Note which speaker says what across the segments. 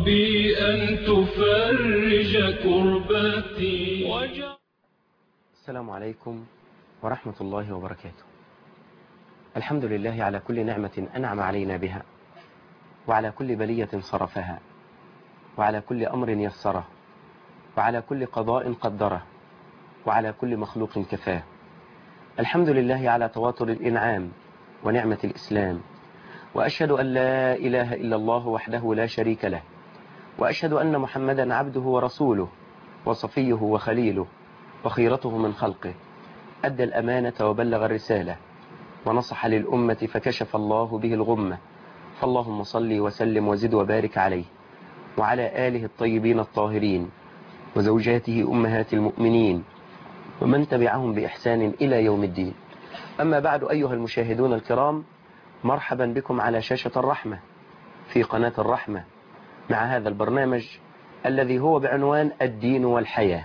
Speaker 1: ربي أن تفرج كربتي
Speaker 2: السلام عليكم ورحمة الله وبركاته الحمد لله على كل نعمة أنعم علينا بها وعلى كل بلية صرفها وعلى كل أمر يسره وعلى كل قضاء قدره وعلى كل مخلوق كفاه الحمد لله على تواتر الإنعام ونعمة الإسلام وأشهد أن لا إله إلا الله وحده لا شريك له وأشهد أن محمدا عبده ورسوله وصفيه وخليله وخيرته من خلقه أدى الأمانة وبلغ الرسالة ونصح للأمة فكشف الله به الغمة فاللهم صل وسلم وزد وبارك عليه وعلى آله الطيبين الطاهرين وزوجاته أمهات المؤمنين ومن تبعهم بإحسان إلى يوم الدين أما بعد أيها المشاهدون الكرام مرحبا بكم على شاشة الرحمة في قناة الرحمة مع هذا البرنامج الذي هو بعنوان الدين والحياة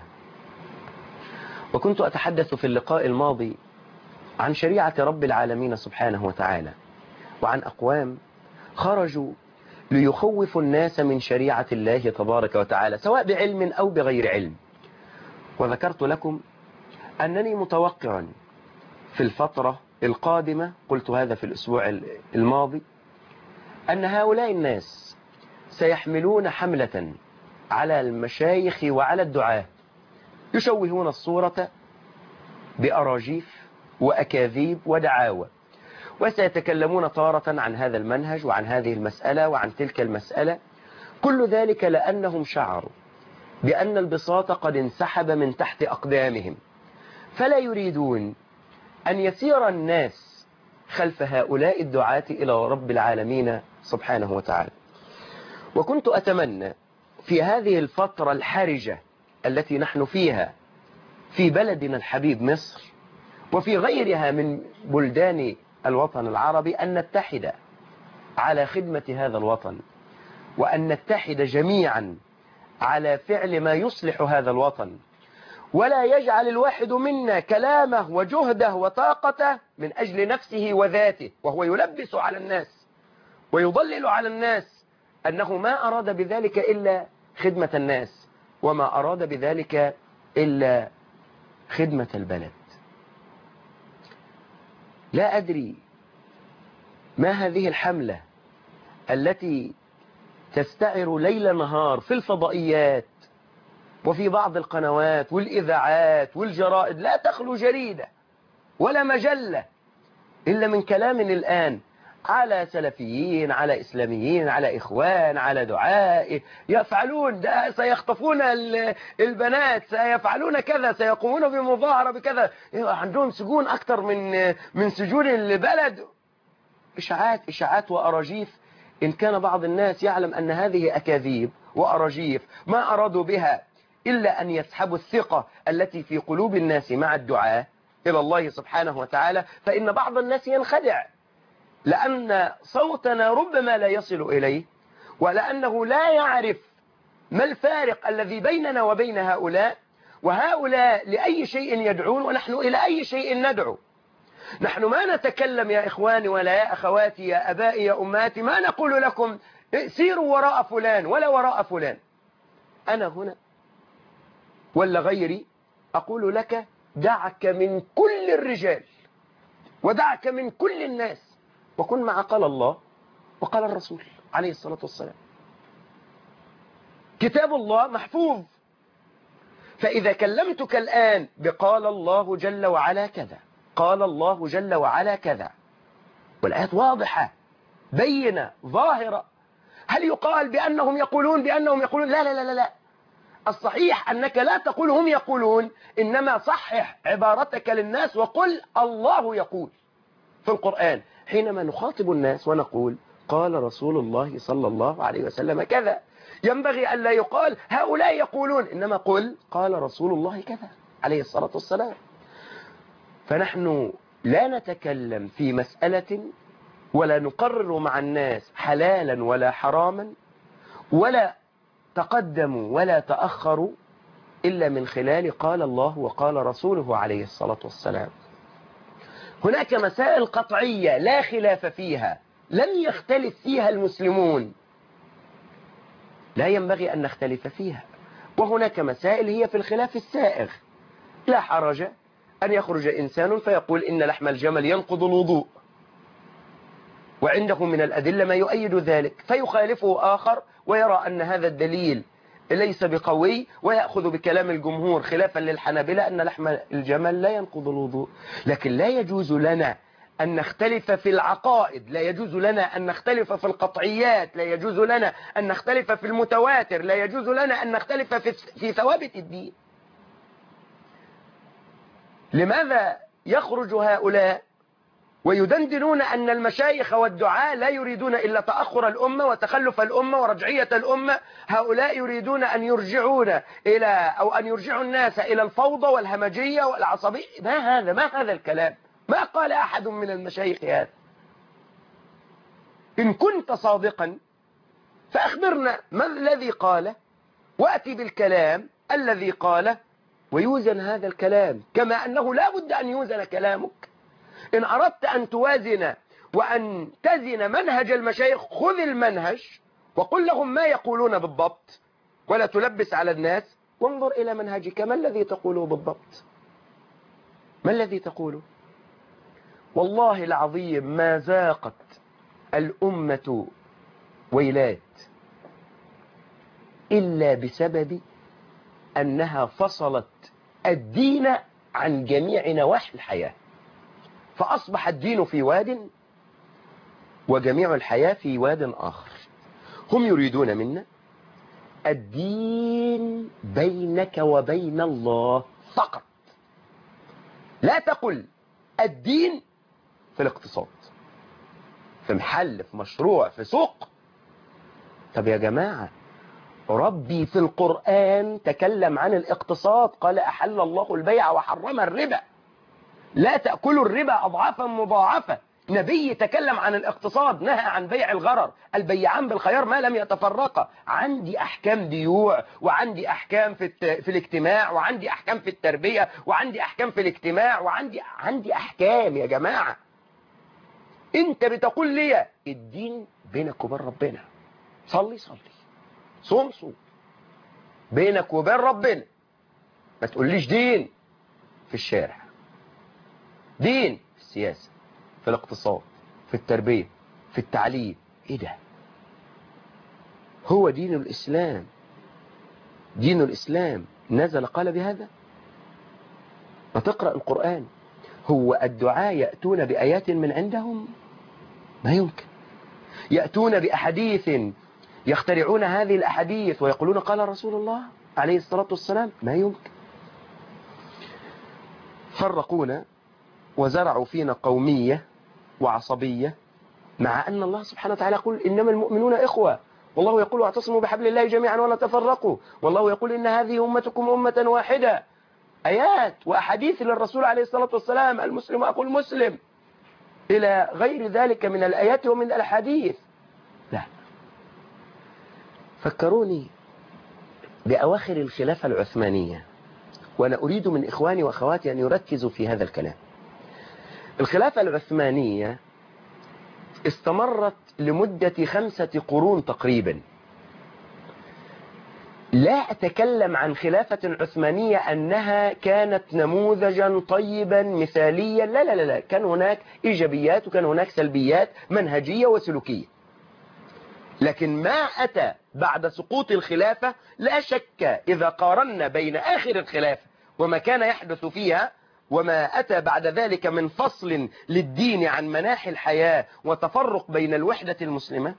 Speaker 2: وكنت أتحدث في اللقاء الماضي عن شريعة رب العالمين سبحانه وتعالى وعن أقوام خرجوا ليخوفوا الناس من شريعة الله تبارك وتعالى سواء بعلم أو بغير علم وذكرت لكم أنني متوقع في الفترة القادمة قلت هذا في الأسبوع الماضي أن هؤلاء الناس سيحملون حملة على المشايخ وعلى الدعاة يشوهون الصورة بأراجيف وأكاذيب ودعاوى وسيتكلمون تارة عن هذا المنهج وعن هذه المسألة وعن تلك المسألة كل ذلك لأنهم شعروا بأن البساط قد انسحب من تحت أقدامهم فلا يريدون أن يسير الناس خلف هؤلاء الدعاة إلى رب العالمين سبحانه وتعالى وكنت أتمنى في هذه الفترة الحرجة التي نحن فيها في بلدنا الحبيب مصر وفي غيرها من بلدان الوطن العربي أن نتحد على خدمة هذا الوطن وأن نتحد جميعا على فعل ما يصلح هذا الوطن ولا يجعل الواحد منا كلامه وجهده وطاقته من أجل نفسه وذاته وهو يلبس على الناس ويضلل على الناس أنه ما أراد بذلك إلا خدمة الناس وما أراد بذلك إلا خدمة البلد لا أدري ما هذه الحملة التي تستعر ليل نهار في الفضائيات وفي بعض القنوات والإذاعات والجرائد لا تخلو جريدة ولا مجلة إلا من كلام الآن على سلفيين على إسلاميين على إخوان على دعاء يفعلون ده سيخطفون البنات سيفعلون كذا سيقومون بمظاهرة بكذا عندهم سجون أكثر من من سجون البلد إشاعات إشاعات وأراجيف إن كان بعض الناس يعلم أن هذه أكاذيب وأراجيف ما أرادوا بها إلا أن يسحبوا الثقة التي في قلوب الناس مع الدعاء إلى الله سبحانه وتعالى فإن بعض الناس ينخدع لأن صوتنا ربما لا يصل إليه ولأنه لا يعرف ما الفارق الذي بيننا وبين هؤلاء وهؤلاء لأي شيء يدعون ونحن إلى أي شيء ندعو نحن ما نتكلم يا إخواني ولا يا أخواتي يا أبائي يا أماتي ما نقول لكم سيروا وراء فلان ولا وراء فلان أنا هنا ولا غيري أقول لك دعك من كل الرجال ودعك من كل الناس وكن مع قال الله وقال الرسول عليه الصلاة والسلام كتاب الله محفوظ فإذا كلمتك الآن بقال الله جل وعلا كذا قال الله جل وعلا كذا والآيات واضحة بينة ظاهرة هل يقال بأنهم يقولون بأنهم يقولون لا لا لا لا الصحيح أنك لا تقول هم يقولون إنما صحح عبارتك للناس وقل الله يقول في القرآن حينما نخاطب الناس ونقول قال رسول الله صلى الله عليه وسلم كذا ينبغي أن لا يقال هؤلاء يقولون إنما قل قال رسول الله كذا عليه الصلاة والسلام فنحن لا نتكلم في مسألة ولا نقرر مع الناس حلالا ولا حراما ولا تقدموا ولا تأخروا إلا من خلال قال الله وقال رسوله عليه الصلاة والسلام هناك مسائل قطعية لا خلاف فيها لم يختلف فيها المسلمون لا ينبغي أن نختلف فيها وهناك مسائل هي في الخلاف السائغ لا حرج أن يخرج إنسان فيقول إن لحم الجمل ينقض الوضوء وعنده من الأدلة ما يؤيد ذلك فيخالفه آخر ويرى أن هذا الدليل ليس بقوي ويأخذ بكلام الجمهور خلافا للحنابلة أن لحم الجمل لا ينقض الوضوء لكن لا يجوز لنا أن نختلف في العقائد لا يجوز لنا أن نختلف في القطعيات لا يجوز لنا أن نختلف في المتواتر لا يجوز لنا أن نختلف في, في ثوابت الدين لماذا يخرج هؤلاء ويدندنون أن المشايخ والدعاء لا يريدون إلا تأخر الأمة وتخلف الأمة ورجعية الأمة هؤلاء يريدون أن يرجعون إلى أو أن يرجعوا الناس إلى الفوضى والهمجية والعصبية ما هذا ما هذا الكلام ما قال أحد من المشايخ هذا إن كنت صادقا فأخبرنا ما الذي قال وأتي بالكلام الذي قال ويوزن هذا الكلام كما أنه لا بد أن يوزن كلامك إن أردت أن توازن وأن تزن منهج المشايخ خذ المنهج وقل لهم ما يقولون بالضبط ولا تلبس على الناس وانظر إلى منهجك ما الذي تقوله بالضبط ما الذي تقوله والله العظيم ما ذاقت الأمة ويلات إلا بسبب أنها فصلت الدين عن جميع نواحي الحياة فأصبح الدين في واد وجميع الحياة في واد آخر هم يريدون منا الدين بينك وبين الله فقط لا تقل الدين في الاقتصاد في محل في مشروع في سوق طب يا جماعة ربي في القرآن تكلم عن الاقتصاد قال أحل الله البيع وحرم الربا لا تأكلوا الربا أضعافا مضاعفة نبي تكلم عن الاقتصاد نهى عن بيع الغرر البيعان بالخيار ما لم يتفرقا عندي أحكام ديوع وعندي أحكام في, الت... في الاجتماع وعندي أحكام في التربية وعندي أحكام في الاجتماع وعندي عندي أحكام يا جماعة انت بتقول لي الدين بينك وبين ربنا صلي صلي صوم صوم بينك وبين ربنا ما تقوليش دين في الشارع دين في السياسة في الاقتصاد في التربية في التعليم ايه ده هو دين الاسلام دين الاسلام نزل قال بهذا ما تقرأ القرآن هو الدعاء يأتون بآيات من عندهم ما يمكن يأتون بأحاديث يخترعون هذه الأحاديث ويقولون قال رسول الله عليه الصلاة والسلام ما يمكن فرقونا وزرعوا فينا قومية وعصبية مع أن الله سبحانه وتعالى يقول إنما المؤمنون إخوة والله يقول واعتصموا بحبل الله جميعا ولا تفرقوا والله يقول إن هذه أمتكم أمة واحدة آيات وأحاديث للرسول عليه الصلاة والسلام المسلم أخو المسلم إلى غير ذلك من الآيات ومن الأحاديث لا فكروني بأواخر الخلافة العثمانية وأنا أريد من إخواني وأخواتي أن يركزوا في هذا الكلام الخلافة العثمانية استمرت لمدة خمسة قرون تقريبا لا أتكلم عن خلافة عثمانية أنها كانت نموذجا طيبا مثاليا لا لا لا لا كان هناك إيجابيات وكان هناك سلبيات منهجية وسلوكية لكن ما أتى بعد سقوط الخلافة لا شك إذا قارنا بين آخر الخلافة وما كان يحدث فيها وما أتى بعد ذلك من فصل للدين عن مناحي الحياة وتفرق بين الوحدة المسلمة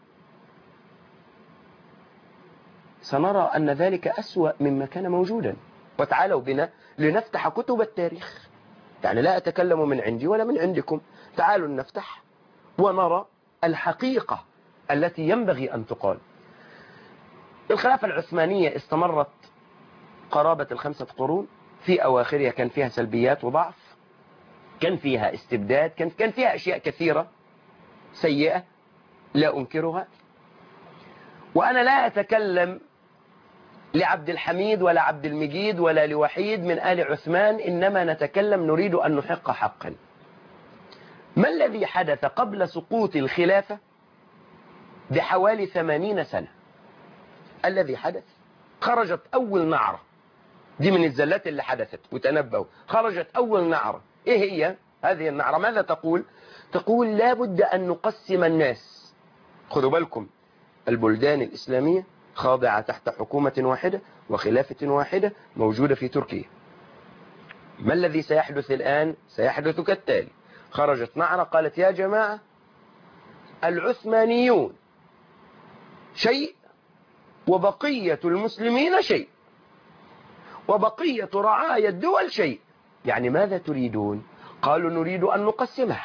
Speaker 2: سنرى أن ذلك أسوأ مما كان موجودا وتعالوا بنا لنفتح كتب التاريخ يعني لا أتكلم من عندي ولا من عندكم تعالوا نفتح ونرى الحقيقة التي ينبغي أن تقال الخلافة العثمانية استمرت قرابة الخمسة قرون في أواخرها كان فيها سلبيات وضعف كان فيها استبداد كان كان فيها أشياء كثيرة سيئة لا أنكرها وأنا لا أتكلم لعبد الحميد ولا عبد المجيد ولا لوحيد من آل عثمان إنما نتكلم نريد أن نحق حقا ما الذي حدث قبل سقوط الخلافة بحوالي ثمانين سنة الذي حدث خرجت أول نعرة دي من الزلات اللي حدثت وتنبهوا خرجت أول نعرة إيه هي هذه النعرة ماذا تقول تقول لابد أن نقسم الناس خذوا بالكم البلدان الإسلامية خاضعة تحت حكومة واحدة وخلافة واحدة موجودة في تركيا ما الذي سيحدث الآن سيحدث كالتالي خرجت نعرة قالت يا جماعة العثمانيون شيء وبقية المسلمين شيء وبقية رعايا الدول شيء يعني ماذا تريدون قالوا نريد أن نقسمها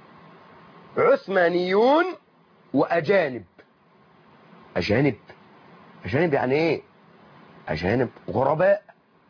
Speaker 2: عثمانيون وأجانب أجانب أجانب يعني إيه أجانب غرباء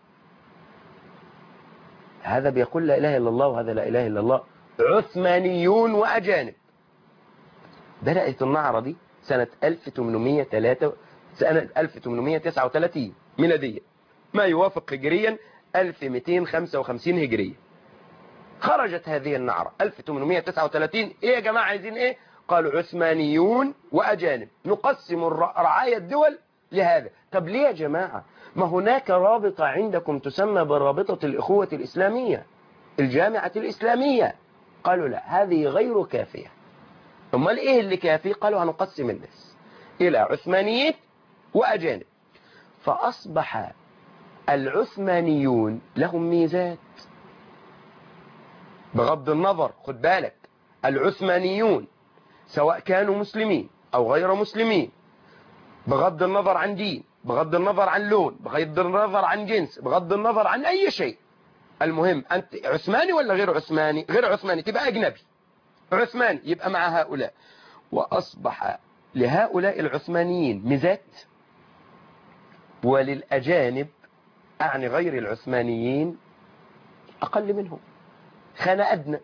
Speaker 2: هذا بيقول لا إله إلا الله وهذا لا إله إلا الله عثمانيون وأجانب بدأت النعرة دي سنة 1803 سنة 1839 ميلادية ما يوافق هجريا 1255 هجرية خرجت هذه النعرة 1839 ايه يا جماعة عايزين ايه قالوا عثمانيون وأجانب نقسم رعاية الدول لهذا طب ليه يا جماعة ما هناك رابطة عندكم تسمى برابطة الإخوة الإسلامية الجامعة الإسلامية قالوا لا هذه غير كافية امال ايه اللي كافي قالوا هنقسم الناس إلى عثمانيين وأجانب فأصبح العثمانيون لهم ميزات بغض النظر خد بالك العثمانيون سواء كانوا مسلمين أو غير مسلمين بغض النظر عن دين بغض النظر عن لون بغض النظر عن جنس بغض النظر عن أي شيء المهم أنت عثماني ولا غير عثماني غير عثماني تبقى أجنبي عثماني يبقى مع هؤلاء وأصبح لهؤلاء العثمانيين ميزات وللأجانب أعني غير العثمانيين أقل منهم خان أدنى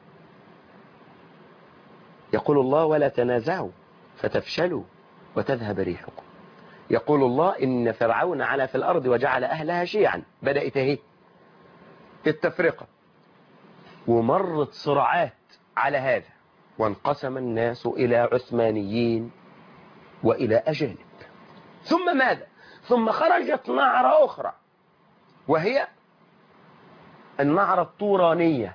Speaker 2: يقول الله ولا تنازعوا فتفشلوا وتذهب ريحكم يقول الله إن فرعون علا في الأرض وجعل أهلها شيعا بدأت اهي التفرقة ومرت صراعات على هذا وانقسم الناس إلى عثمانيين وإلى أجانب ثم ماذا ثم خرجت نعرة أخرى وهي النعرة الطورانية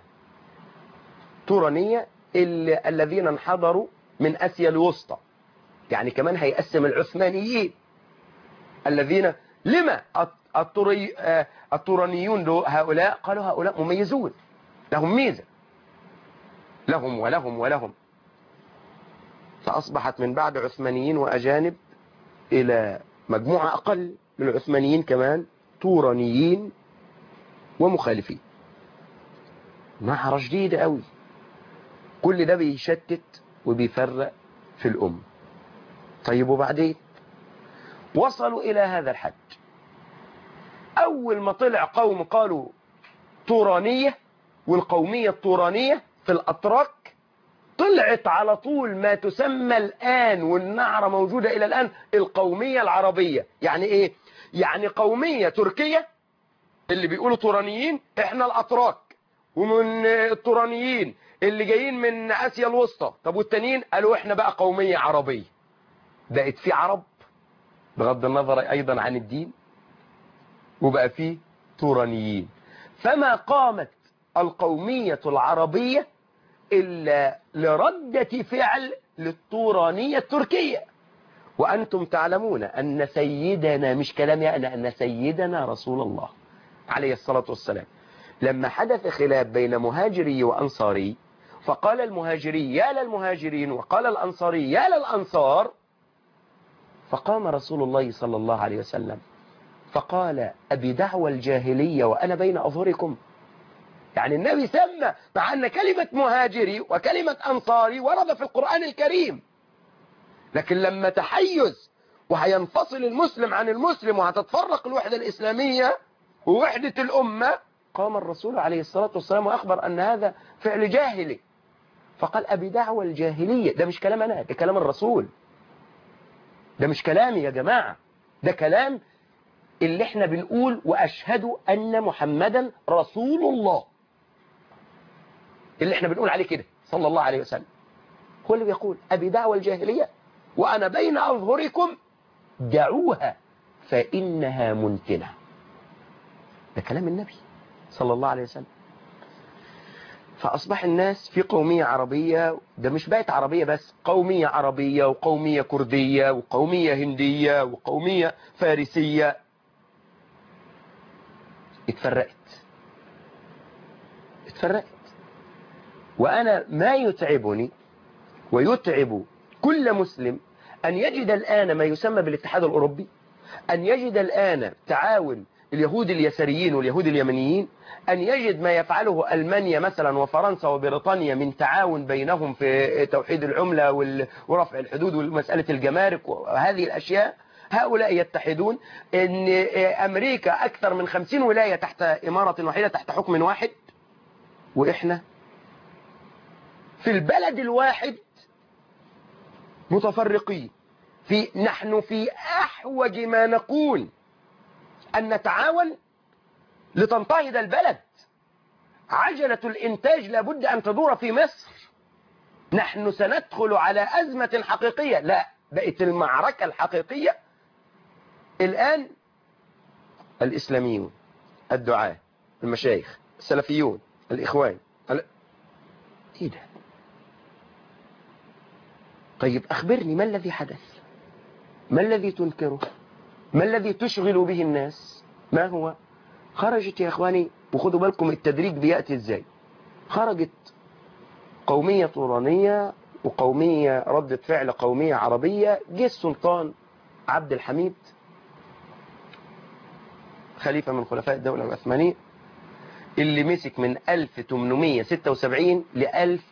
Speaker 2: طورانية اللي الذين انحدروا من أسيا الوسطى يعني كمان هيقسم العثمانيين الذين لما الطوري الطورانيون هؤلاء قالوا هؤلاء مميزون لهم ميزة لهم ولهم ولهم فأصبحت من بعد عثمانيين وأجانب إلى مجموعة أقل من العثمانيين كمان طورانيين ومخالفين نعرة جديدة قوي كل ده بيشتت وبيفرق في الأم طيب وبعدين وصلوا إلى هذا الحد أول ما طلع قوم قالوا طورانية والقومية الطورانية في الأتراك طلعت على طول ما تسمى الآن والنعرة موجودة إلى الآن القومية العربية يعني إيه؟ يعني قومية تركية اللي بيقولوا طورانيين إحنا الأتراك ومن الطورانيين اللي جايين من آسيا الوسطى طب والتانيين قالوا إحنا بقى قومية عربية بقت في عرب بغض النظر أيضا عن الدين وبقى في طورانيين فما قامت القومية العربية إلا لردة فعل للطورانية التركية وأنتم تعلمون أن سيدنا مش كلامي أنا أن سيدنا رسول الله عليه الصلاة والسلام لما حدث خلاف بين مهاجري وأنصاري فقال المهاجري يا للمهاجرين وقال الأنصاري يا للأنصار فقام رسول الله صلى الله عليه وسلم فقال أبي دعوى الجاهلية وأنا بين أظهركم يعني النبي سمى مع أن كلمة مهاجري وكلمة أنصاري ورد في القرآن الكريم لكن لما تحيز وهينفصل المسلم عن المسلم وهتتفرق الوحدة الإسلامية ووحدة الأمة قام الرسول عليه الصلاة والسلام وأخبر أن هذا فعل جاهلي فقال أبي دعوى الجاهلية ده مش كلام أنا ده كلام الرسول ده مش كلامي يا جماعة ده كلام اللي احنا بنقول وأشهد أن محمدا رسول الله اللي احنا بنقول عليه كده صلى الله عليه وسلم هو اللي بيقول أبي دعوى الجاهلية وأنا بين أظهركم دعوها فإنها منتنة ده كلام النبي صلى الله عليه وسلم فأصبح الناس في قومية عربية ده مش بقت عربية بس قومية عربية وقومية كردية وقومية هندية وقومية فارسية اتفرقت اتفرقت وأنا ما يتعبني ويتعب كل مسلم أن يجد الآن ما يسمى بالاتحاد الأوروبي أن يجد الآن تعاون اليهود اليساريين واليهود اليمنيين أن يجد ما يفعله ألمانيا مثلا وفرنسا وبريطانيا من تعاون بينهم في توحيد العملة ورفع الحدود ومسألة الجمارك وهذه الأشياء هؤلاء يتحدون أن أمريكا أكثر من خمسين ولاية تحت إمارة واحدة تحت حكم واحد وإحنا في البلد الواحد متفرقين في نحن في أحوج ما نكون أن نتعاون لتنتهض البلد عجلة الإنتاج لابد أن تدور في مصر نحن سندخل على أزمة حقيقية لا بقت المعركة الحقيقية الآن الإسلاميون الدعاة المشايخ السلفيون الإخوان ال... إيه ده طيب أخبرني ما الذي حدث ما الذي تنكره ما الذي تشغل به الناس ما هو خرجت يا إخواني وخدوا بالكم التدريج بيأتي إزاي خرجت قومية طورانية وقومية ردة فعل قومية عربية جه السلطان عبد الحميد خليفة من خلفاء الدولة العثمانية اللي مسك من 1876 ل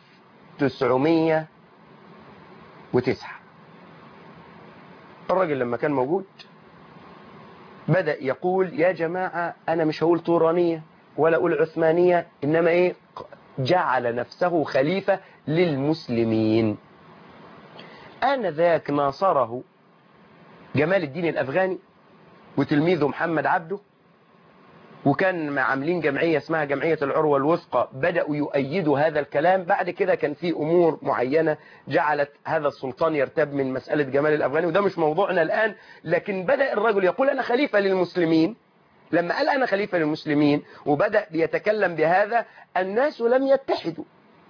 Speaker 2: 1909 الراجل لما كان موجود بدأ يقول يا جماعة أنا مش هقول طورانية ولا أقول عثمانية إنما إيه جعل نفسه خليفة للمسلمين آنذاك ناصره جمال الدين الأفغاني وتلميذه محمد عبده وكان عاملين جمعية اسمها جمعية العروة الوثقى بدأوا يؤيدوا هذا الكلام بعد كده كان في أمور معينة جعلت هذا السلطان يرتب من مسألة جمال الأفغاني وده مش موضوعنا الآن لكن بدأ الرجل يقول أنا خليفة للمسلمين لما قال أنا خليفة للمسلمين وبدأ يتكلم بهذا الناس لم يتحدوا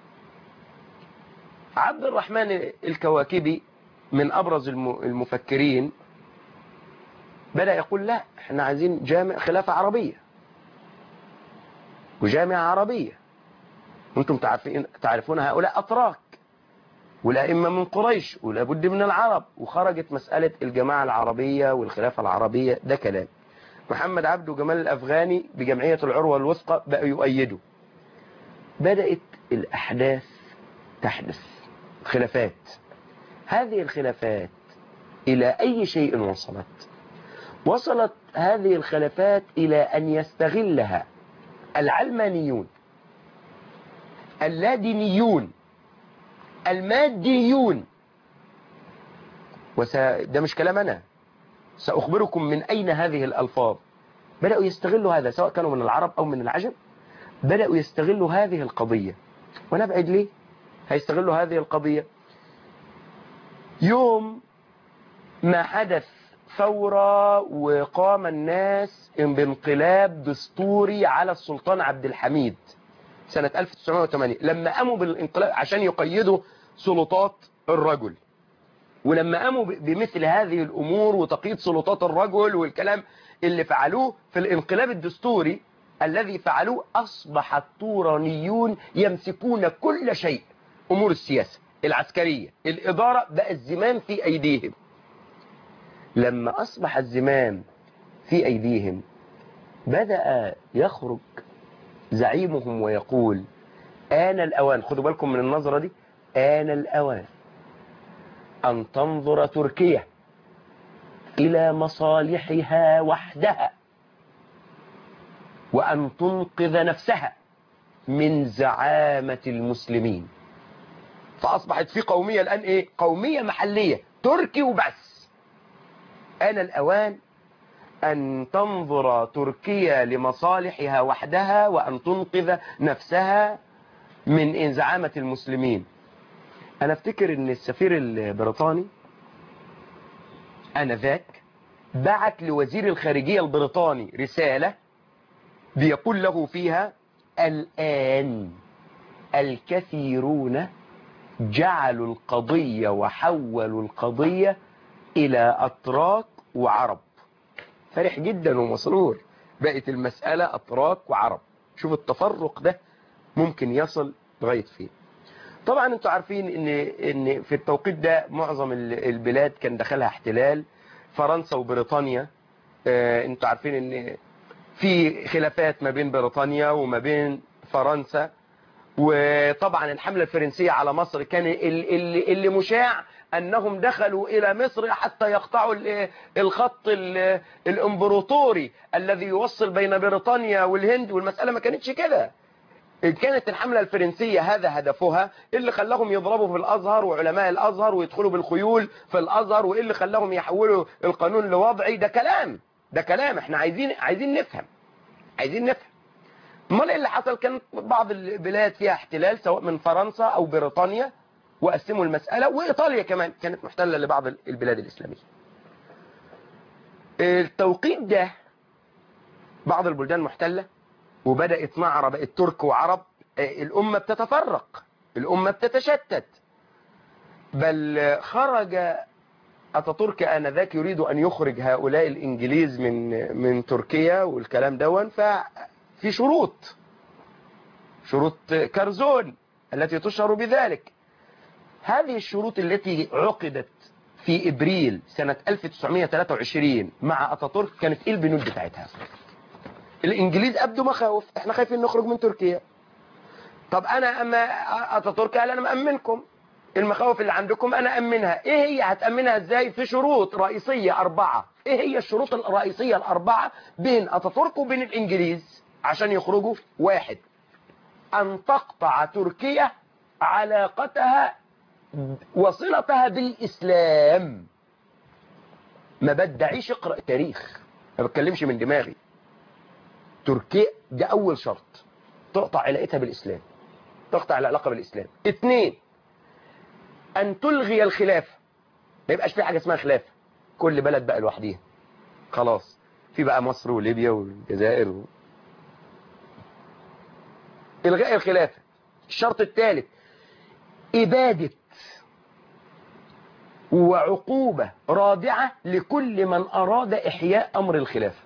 Speaker 2: عبد الرحمن الكواكبي من أبرز المفكرين بدأ يقول لا احنا عايزين جامع خلافة عربية وجامعة عربية وانتم تعرفين تعرفون هؤلاء أتراك والأئمة من قريش ولابد من العرب وخرجت مسألة الجماعة العربية والخلافة العربية ده كلام محمد عبده جمال الأفغاني بجمعية العروة الوثقى بقوا يؤيدوا بدأت الأحداث تحدث خلافات هذه الخلافات إلى أي شيء وصلت وصلت هذه الخلافات إلى أن يستغلها العلمانيون اللادينيون الماديون وس... ده مش كلام أنا سأخبركم من أين هذه الألفاظ بدأوا يستغلوا هذا سواء كانوا من العرب أو من العجم بدأوا يستغلوا هذه القضية ونبعد ليه هيستغلوا هذه القضية يوم ما حدث ثورة وقام الناس بانقلاب دستوري على السلطان عبد الحميد سنة 1908 لما قاموا بالانقلاب عشان يقيدوا سلطات الرجل ولما قاموا بمثل هذه الأمور وتقييد سلطات الرجل والكلام اللي فعلوه في الانقلاب الدستوري الذي فعلوه أصبح الطورانيون يمسكون كل شيء أمور السياسة العسكرية الإدارة بقى الزمام في أيديهم لما أصبح الزمام في أيديهم بدأ يخرج زعيمهم ويقول آن الأوان خدوا بالكم من النظرة دي آن الأوان أن تنظر تركيا إلى مصالحها وحدها وأن تنقذ نفسها من زعامة المسلمين فأصبحت في قومية الآن إيه؟ قومية محلية تركي وبس آن الأوان أن تنظر تركيا لمصالحها وحدها وأن تنقذ نفسها من انزعامة المسلمين أنا افتكر أن السفير البريطاني أنا ذاك بعت لوزير الخارجية البريطاني رسالة بيقول له فيها الآن الكثيرون جعلوا القضية وحولوا القضية إلى أتراك وعرب فرح جدا ومسرور بقت المسألة أتراك وعرب شوف التفرق ده ممكن يصل لغاية فين طبعا انتوا عارفين ان ان في التوقيت ده معظم البلاد كان دخلها احتلال فرنسا وبريطانيا اه انتوا عارفين ان في خلافات ما بين بريطانيا وما بين فرنسا وطبعا الحملة الفرنسية على مصر كان اللي, اللي مشاع انهم دخلوا الى مصر حتى يقطعوا الخط الامبراطوري الذي يوصل بين بريطانيا والهند والمسألة ما كانتش كده كانت الحملة الفرنسية هذا هدفها اللي خلاهم يضربوا في الأزهر وعلماء الأزهر ويدخلوا بالخيول في الأزهر وإيه اللي خلاهم يحولوا القانون لوضعي ده كلام ده كلام احنا عايزين عايزين نفهم عايزين نفهم امال ايه اللي حصل كان بعض البلاد فيها احتلال سواء من فرنسا او بريطانيا وقسموا المسألة وايطاليا كمان كانت محتلة لبعض البلاد الاسلامية التوقيت ده بعض البلدان محتلة وبدأت معرة بقت ترك وعرب الأمة بتتفرق الأمة بتتشتت بل خرج أتاتورك آنذاك يريد أن يخرج هؤلاء الإنجليز من من تركيا والكلام دون ففي شروط شروط كرزون التي تشهر بذلك هذه الشروط التي عقدت في إبريل سنة 1923 مع أتاتورك كانت إيه البنود بتاعتها الإنجليز أبدوا مخاوف إحنا خايفين نخرج من تركيا طب أنا أما أتاتورك قال أنا مأمنكم المخاوف اللي عندكم أنا أمنها إيه هي هتأمنها إزاي في شروط رئيسية أربعة إيه هي الشروط الرئيسية الأربعة بين أتاتورك وبين الإنجليز عشان يخرجوا واحد أن تقطع تركيا علاقتها وصلتها بالإسلام ما بدعيش اقرأ تاريخ ما بتكلمش من دماغي تركيا ده أول شرط تقطع علاقتها بالإسلام تقطع العلاقة بالإسلام اثنين أن تلغي الخلافة ما يبقاش في حاجة اسمها خلافة كل بلد بقى لوحديها خلاص في بقى مصر وليبيا والجزائر و... إلغاء الخلافة الشرط الثالث إبادة وعقوبة رادعة لكل من أراد إحياء أمر الخلافة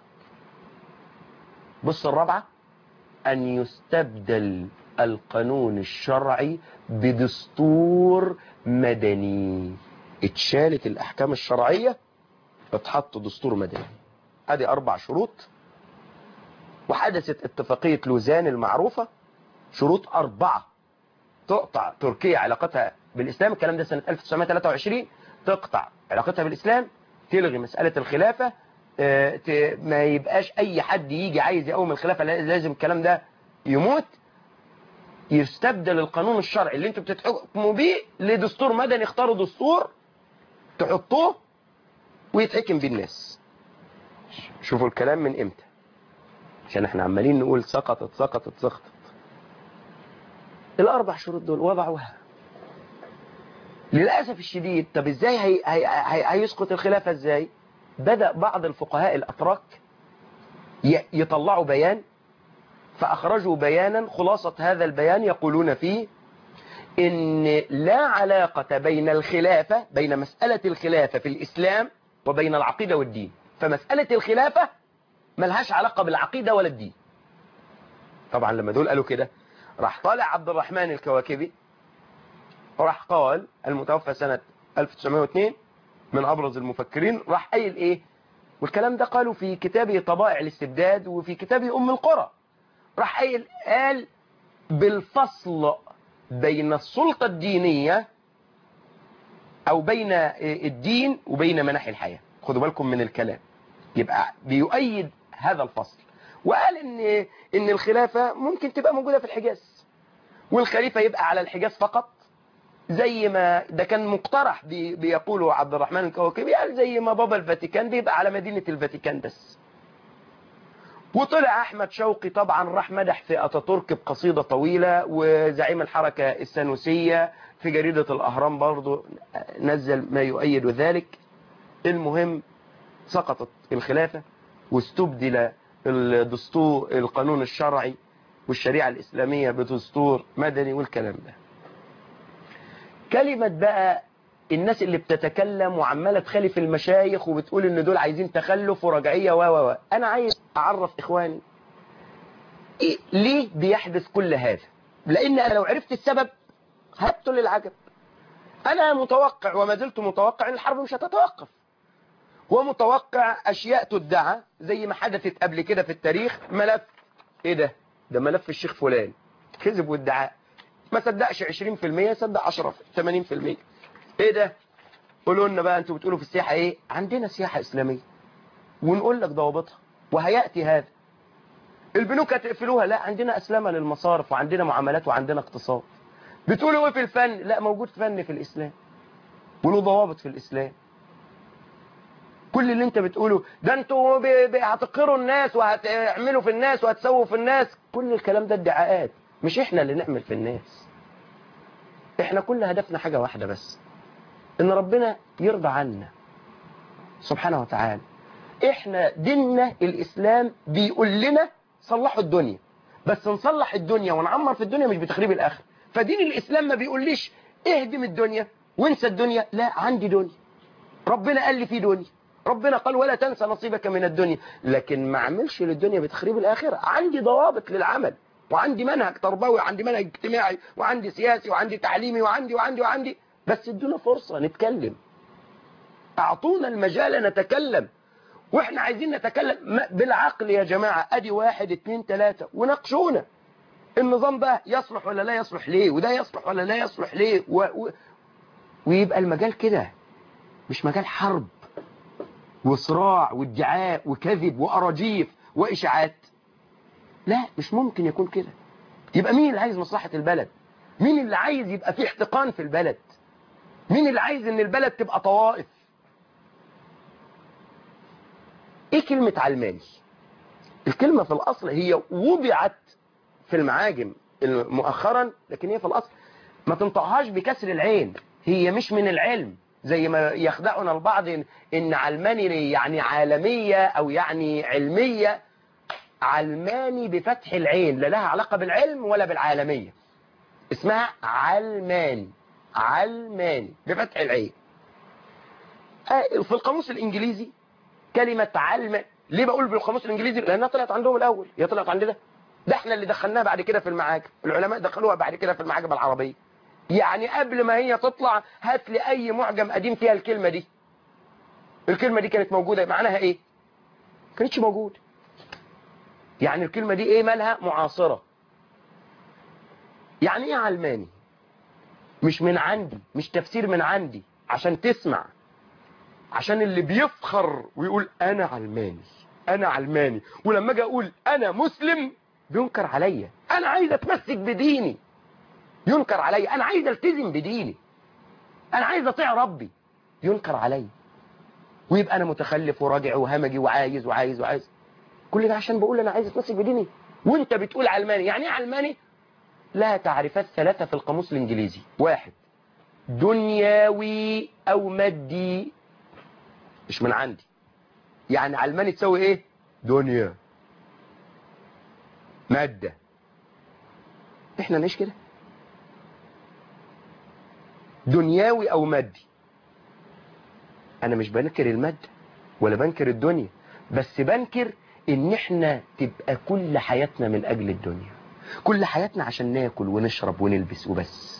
Speaker 2: بص الرابعة أن يستبدل القانون الشرعي بدستور مدني اتشالت الأحكام الشرعية اتحط دستور مدني هذه أربع شروط وحدثت اتفاقية لوزان المعروفة شروط أربعة تقطع تركيا علاقتها بالإسلام الكلام ده سنة 1923 تقطع علاقتها بالإسلام تلغي مسألة الخلافة اه ما يبقاش أي حد يجي عايز يقوم الخلافة لازم الكلام ده يموت يستبدل القانون الشرعي اللي انتوا بتتحكموا بيه لدستور مدني اختاروا دستور تحطوه ويتحكم بيه الناس شوفوا الكلام من امتى عشان احنا عمالين نقول سقطت سقطت سقطت الاربع شروط دول وضعوها للأسف الشديد طب ازاي هي هي هي هيسقط الخلافة ازاي بدأ بعض الفقهاء الأتراك يطلعوا بيان فأخرجوا بيانا خلاصة هذا البيان يقولون فيه إن لا علاقة بين الخلافة بين مسألة الخلافة في الإسلام وبين العقيدة والدين فمسألة الخلافة ملهاش علاقة بالعقيدة ولا الدين طبعا لما دول قالوا كده راح طالع عبد الرحمن الكواكبي راح قال المتوفى سنة 1902 من أبرز المفكرين راح قايل إيه والكلام ده قالوا في كتابه طبائع الاستبداد وفي كتابه أم القرى راح قايل قال بالفصل بين السلطة الدينية أو بين الدين وبين مناحي الحياة خدوا بالكم من الكلام يبقى بيؤيد هذا الفصل وقال إن, إن الخلافة ممكن تبقى موجودة في الحجاز والخليفة يبقى على الحجاز فقط زي ما ده كان مقترح بي بيقوله عبد الرحمن الكواكبي قال زي ما بابا الفاتيكان بيبقى على مدينة الفاتيكان بس وطلع أحمد شوقي طبعا راح مدح في أتاتورك بقصيدة طويلة وزعيم الحركة السانوسية في جريدة الأهرام برضو نزل ما يؤيد ذلك المهم سقطت الخلافة واستبدل الدستور القانون الشرعي والشريعة الإسلامية بدستور مدني والكلام ده كلمة بقى الناس اللي بتتكلم وعمالة تخالف المشايخ وبتقول ان دول عايزين تخلف ورجعية و و و انا عايز اعرف اخواني إيه ليه بيحدث كل هذا لان انا لو عرفت السبب هبتل العجب انا متوقع وما زلت متوقع ان الحرب مش هتتوقف ومتوقع اشياء تدعى زي ما حدثت قبل كده في التاريخ ملف ايه ده ده ملف الشيخ فلان كذب وادعاء ما صدقش 20% صدق 10 80% ايه ده قولوا لنا بقى انتوا بتقولوا في السياحه ايه عندنا سياحه اسلاميه ونقول لك ضوابطها وهياتي هذا البنوك هتقفلوها لا عندنا اسلامه للمصارف وعندنا معاملات وعندنا اقتصاد بتقولوا ايه في الفن لا موجود فن في الاسلام وله ضوابط في الاسلام كل اللي انت بتقوله ده انتوا ب- ب- هتقروا الناس وهتعملوا في الناس وهتسووا في الناس كل الكلام ده ادعاءات مش احنا اللي نعمل في الناس احنا كل هدفنا حاجة واحدة بس ان ربنا يرضى عنا سبحانه وتعالى احنا ديننا الاسلام بيقول لنا صلحوا الدنيا بس نصلح الدنيا ونعمر في الدنيا مش بتخريب الاخر فدين الاسلام ما بيقوليش اهدم الدنيا وانسى الدنيا لا عندي دنيا ربنا قال لي في دنيا ربنا قال ولا تنسى نصيبك من الدنيا لكن ما اعملش للدنيا بتخريب الاخره عندي ضوابط للعمل وعندي منهج تربوي وعندي منهج اجتماعي وعندي سياسي وعندي تعليمي وعندي وعندي وعندي بس ادونا فرصه نتكلم اعطونا المجال نتكلم واحنا عايزين نتكلم ما- بالعقل يا جماعه ادي واحد اتنين تلاته وناقشونا النظام ده يصلح ولا لا يصلح ليه وده يصلح ولا لا يصلح ليه و... و... ويبقى المجال كده مش مجال حرب وصراع وادعاء وكذب وأراجيف وإشاعات لا مش ممكن يكون كده يبقى مين اللي عايز مصلحة البلد مين اللي عايز يبقى في احتقان في البلد مين اللي عايز ان البلد تبقى طوائف ايه كلمة علماني الكلمة في الاصل هي وضعت في المعاجم مؤخرا لكن هي في الاصل ما تنطقهاش بكسر العين هي مش من العلم زي ما يخدعنا البعض ان إن علماني يعني عالمية او يعني علمية علماني بفتح العين لا لها علاقة بالعلم ولا بالعالمية اسمها علماني علماني بفتح العين آه، في القاموس الانجليزي كلمة علم ليه بقول بالقاموس الانجليزي لانها طلعت عندهم الاول هي طلعت عندنا ده احنا اللي دخلناها بعد كده في المعاجم العلماء دخلوها بعد كده في المعاجم العربية يعني قبل ما هي تطلع هات لي اي معجم قديم فيها الكلمة دي الكلمة دي كانت موجودة معناها ايه كانتش موجودة يعني الكلمة دي ايه مالها معاصرة يعني ايه علماني مش من عندي مش تفسير من عندي عشان تسمع عشان اللي بيفخر ويقول انا علماني انا علماني ولما اجي اقول انا مسلم بينكر عليا انا عايز اتمسك بديني ينكر عليا انا عايز التزم بديني انا عايز اطيع ربي ينكر عليا ويبقى انا متخلف وراجع وهمجي وعايز وعايز وعايز كل ده عشان بقول انا عايز اتمسك بديني وانت بتقول علماني يعني ايه علماني لها تعريفات ثلاثة في القاموس الانجليزي واحد دنياوي او مادي مش من عندي يعني علماني تسوي ايه دنيا مادة احنا نعيش كده دنياوي او مادي انا مش بنكر المادة ولا بنكر الدنيا بس بنكر ان احنا تبقى كل حياتنا من اجل الدنيا كل حياتنا عشان ناكل ونشرب ونلبس وبس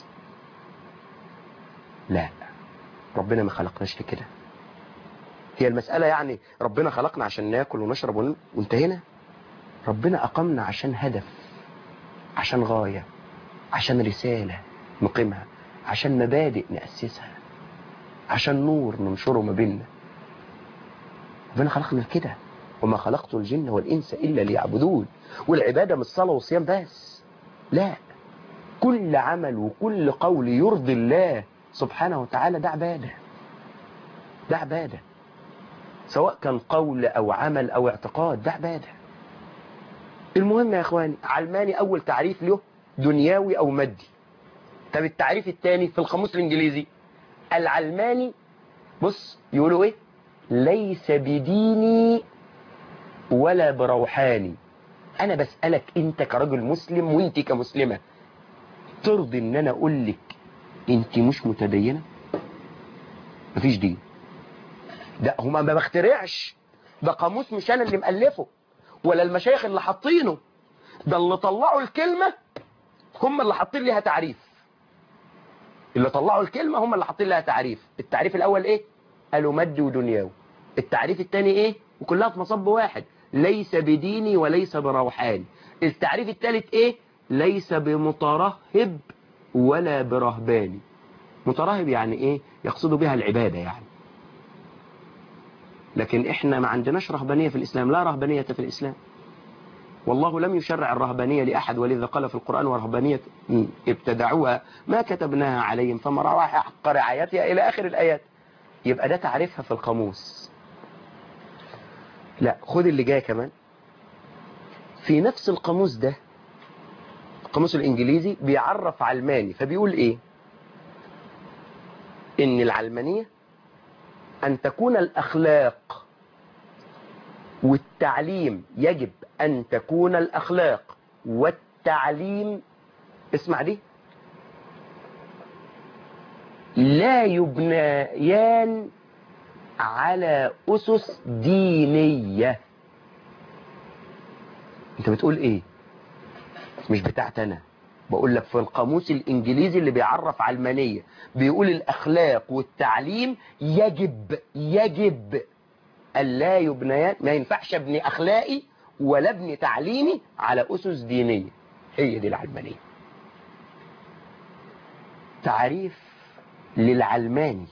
Speaker 2: لا ربنا ما خلقناش لكده هي المسألة يعني ربنا خلقنا عشان ناكل ونشرب ون... وانتهينا ربنا أقمنا عشان هدف عشان غاية عشان رسالة نقيمها عشان مبادئ نأسسها عشان نور ننشره ما بيننا ربنا خلقنا كده وما خلقت الجن والإنس إلا ليعبدون والعبادة مش صلاة وصيام بس لا كل عمل وكل قول يرضي الله سبحانه وتعالى ده عبادة ده عبادة سواء كان قول أو عمل أو اعتقاد ده عبادة المهم يا إخواني علماني أول تعريف له دنياوي أو مادي طب التعريف الثاني في القاموس الإنجليزي العلماني بص يقولوا إيه ليس بديني ولا بروحاني انا بسألك انت كرجل مسلم وانت كمسلمة ترضي ان انا اقول لك انت مش متدينة مفيش دين ده هما ما بخترعش ده قاموس مش انا اللي مألفه ولا المشايخ اللي حاطينه ده اللي طلعوا الكلمة هم اللي حاطين ليها تعريف اللي طلعوا الكلمة هم اللي حاطين لها تعريف التعريف الاول ايه قالوا مادي ودنياوي التعريف الثاني ايه وكلها في مصب واحد ليس بديني وليس بروحاني التعريف الثالث ايه ليس بمترهب ولا برهباني مترهب يعني ايه يقصد بها العبادة يعني لكن احنا ما عندناش رهبانية في الاسلام لا رهبانية في الاسلام والله لم يشرع الرهبانية لأحد ولذا قال في القرآن ورهبانية ابتدعوها ما كتبناها عليهم فما رواح حق رعايتها إلى آخر الآيات يبقى ده تعريفها في القاموس لا خد اللي جاي كمان في نفس القاموس ده القاموس الإنجليزي بيعرف علماني فبيقول إيه إن العلمانية أن تكون الأخلاق والتعليم يجب أن تكون الأخلاق والتعليم اسمع دي لا يبنيان على أسس دينية انت بتقول ايه مش بتاعت انا بقول لك في القاموس الانجليزي اللي بيعرف علمانية بيقول الاخلاق والتعليم يجب يجب ألا يبنيان ما ينفعش ابني اخلاقي ولا ابني تعليمي على اسس دينية هي دي العلمانية تعريف للعلماني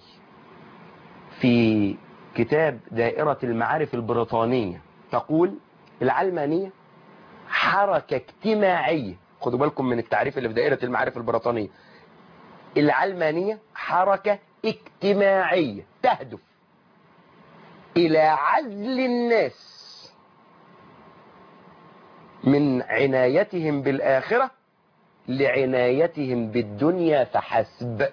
Speaker 2: في كتاب دائرة المعارف البريطانية تقول العلمانية حركة اجتماعية خدوا بالكم من التعريف اللي في دائرة المعارف البريطانية العلمانية حركة اجتماعية تهدف إلى عزل الناس من عنايتهم بالآخرة لعنايتهم بالدنيا فحسب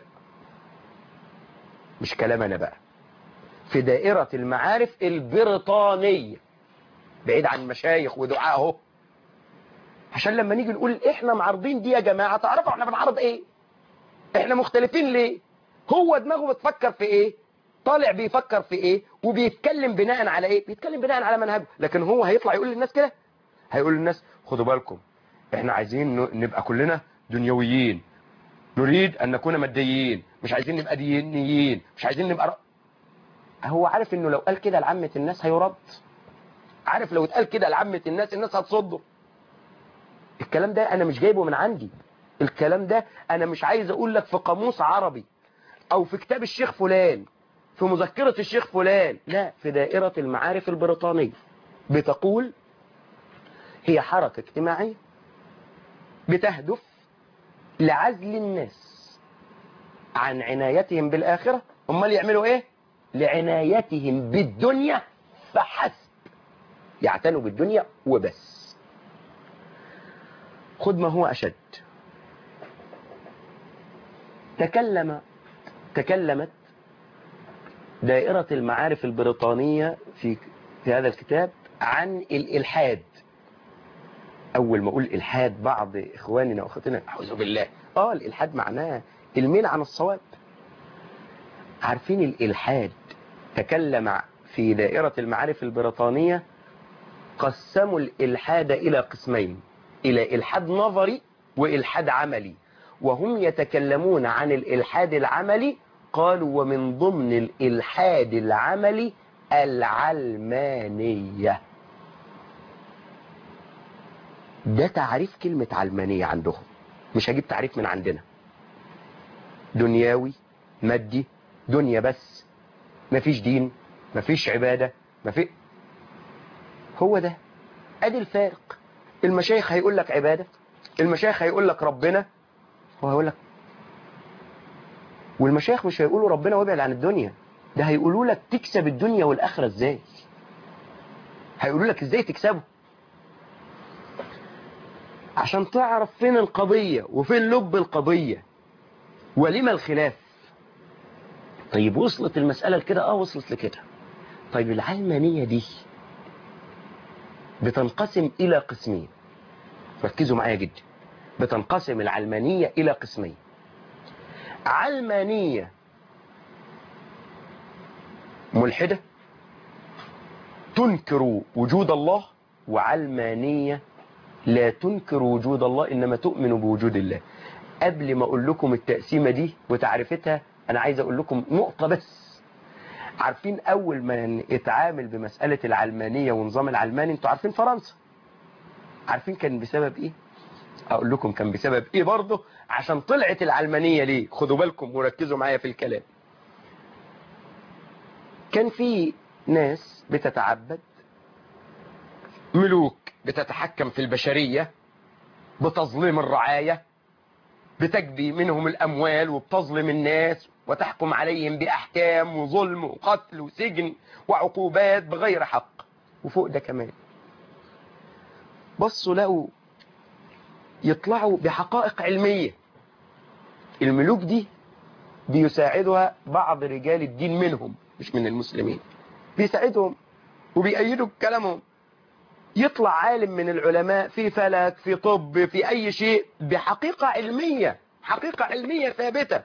Speaker 2: مش كلام أنا بقى في دائرة المعارف البريطانية بعيد عن مشايخ ودعاء عشان لما نيجي نقول احنا معارضين دي يا جماعة تعرفوا احنا بنعرض ايه احنا مختلفين ليه هو دماغه بتفكر في ايه طالع بيفكر في ايه وبيتكلم بناء على ايه بيتكلم بناء على منهجه لكن هو هيطلع يقول للناس كده هيقول للناس خدوا بالكم احنا عايزين نبقى كلنا دنيويين نريد ان نكون ماديين مش عايزين نبقى دينيين مش عايزين نبقى ر... هو عارف انه لو قال كده لعامة الناس هيرد عارف لو اتقال كده لعامة الناس الناس هتصده الكلام ده انا مش جايبه من عندي الكلام ده انا مش عايز اقول لك في قاموس عربي او في كتاب الشيخ فلان في مذكرة الشيخ فلان لا في دائرة المعارف البريطانية بتقول هي حركة اجتماعية بتهدف لعزل الناس عن عنايتهم بالآخرة امال يعملوا ايه لعنايتهم بالدنيا فحسب يعتنوا بالدنيا وبس خد ما هو أشد تكلم تكلمت دائرة المعارف البريطانية في في هذا الكتاب عن الإلحاد أول ما أقول إلحاد بعض إخواننا وأخواتنا أعوذ بالله آه الإلحاد معناه الميل عن الصواب عارفين الإلحاد تكلم في دائرة المعارف البريطانية قسموا الإلحاد إلى قسمين إلى إلحاد نظري وإلحاد عملي وهم يتكلمون عن الإلحاد العملي قالوا ومن ضمن الإلحاد العملي العلمانية ده تعريف كلمة علمانية عندهم مش هجيب تعريف من عندنا دنياوي مادي دنيا بس مفيش دين مفيش عبادة مفي هو ده ادي الفارق المشايخ هيقول لك عبادة المشايخ هيقول لك ربنا هو هيقول لك والمشايخ مش هيقولوا ربنا وابعد عن الدنيا ده هيقولوا لك تكسب الدنيا والآخرة ازاي هيقولوا لك ازاي تكسبه عشان تعرف فين القضية وفين لب القضية ولما الخلاف طيب وصلت المسألة لكده اه وصلت لكده طيب العلمانية دي بتنقسم إلى قسمين ركزوا معايا جدا بتنقسم العلمانية إلى قسمين علمانية ملحدة تنكر وجود الله وعلمانية لا تنكر وجود الله إنما تؤمن بوجود الله قبل ما أقول لكم التقسيمة دي وتعرفتها أنا عايز أقول لكم نقطة بس عارفين أول ما اتعامل بمسألة العلمانية ونظام العلماني انتوا عارفين فرنسا عارفين كان بسبب إيه أقول لكم كان بسبب إيه برضه عشان طلعت العلمانية ليه خدوا بالكم وركزوا معايا في الكلام كان في ناس بتتعبد ملوك بتتحكم في البشرية بتظلم الرعاية بتجدي منهم الأموال وبتظلم الناس وتحكم عليهم بأحكام وظلم وقتل وسجن وعقوبات بغير حق وفوق ده كمان بصوا لقوا يطلعوا بحقائق علمية الملوك دي بيساعدها بعض رجال الدين منهم مش من المسلمين بيساعدهم وبيأيدوا كلامهم يطلع عالم من العلماء في فلك في طب في أي شيء بحقيقة علمية حقيقة علمية ثابتة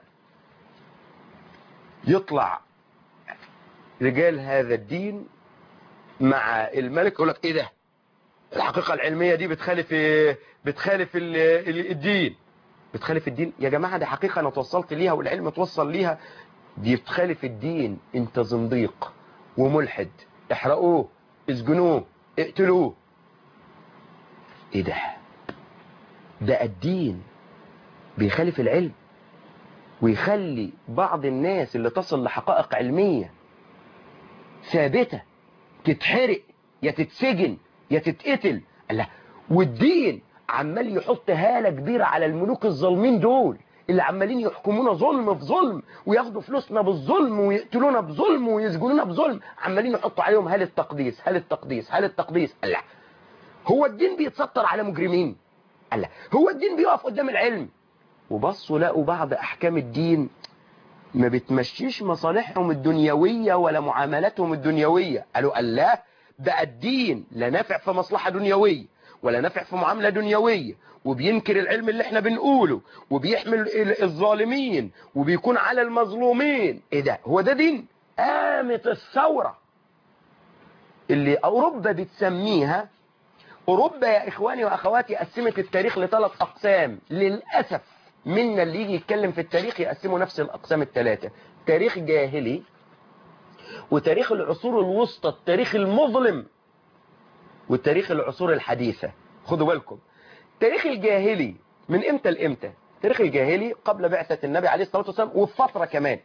Speaker 2: يطلع رجال هذا الدين مع الملك يقول لك ايه ده الحقيقة العلمية دي بتخالف بتخالف الدين بتخالف الدين يا جماعة دي حقيقة انا توصلت ليها والعلم توصل ليها دي بتخالف الدين انت زنديق وملحد احرقوه اسجنوه اقتلوه ايه ده ده الدين بيخالف العلم ويخلي بعض الناس اللي تصل لحقائق علمية ثابتة تتحرق يا تتسجن يا تتقتل الله والدين عمال يحط هالة كبيرة على الملوك الظالمين دول اللي عمالين يحكمونا ظلم في ظلم وياخدوا فلوسنا بالظلم ويقتلونا بظلم ويسجنونا بظلم عمالين يحطوا عليهم هل التقديس هل التقديس هل التقديس الله هو الدين بيتستر على مجرمين الله هو الدين بيقف قدام العلم وبصوا لقوا بعض احكام الدين ما بتمشيش مصالحهم الدنيوية ولا معاملاتهم الدنيوية قالوا الله ده الدين لا نافع في مصلحة دنيوية ولا نافع في معاملة دنيوية وبينكر العلم اللي احنا بنقوله وبيحمل الظالمين وبيكون على المظلومين ايه ده هو ده دين قامت الثورة اللي اوروبا بتسميها اوروبا يا اخواني واخواتي قسمت التاريخ لثلاث اقسام للأسف منا اللي يجي يتكلم في التاريخ يقسموا نفس الاقسام الثلاثة تاريخ جاهلي وتاريخ العصور الوسطى التاريخ المظلم وتاريخ العصور الحديثة خدوا بالكم تاريخ الجاهلي من امتى لامتى تاريخ الجاهلي قبل بعثة النبي عليه الصلاة والسلام وفي فترة كمان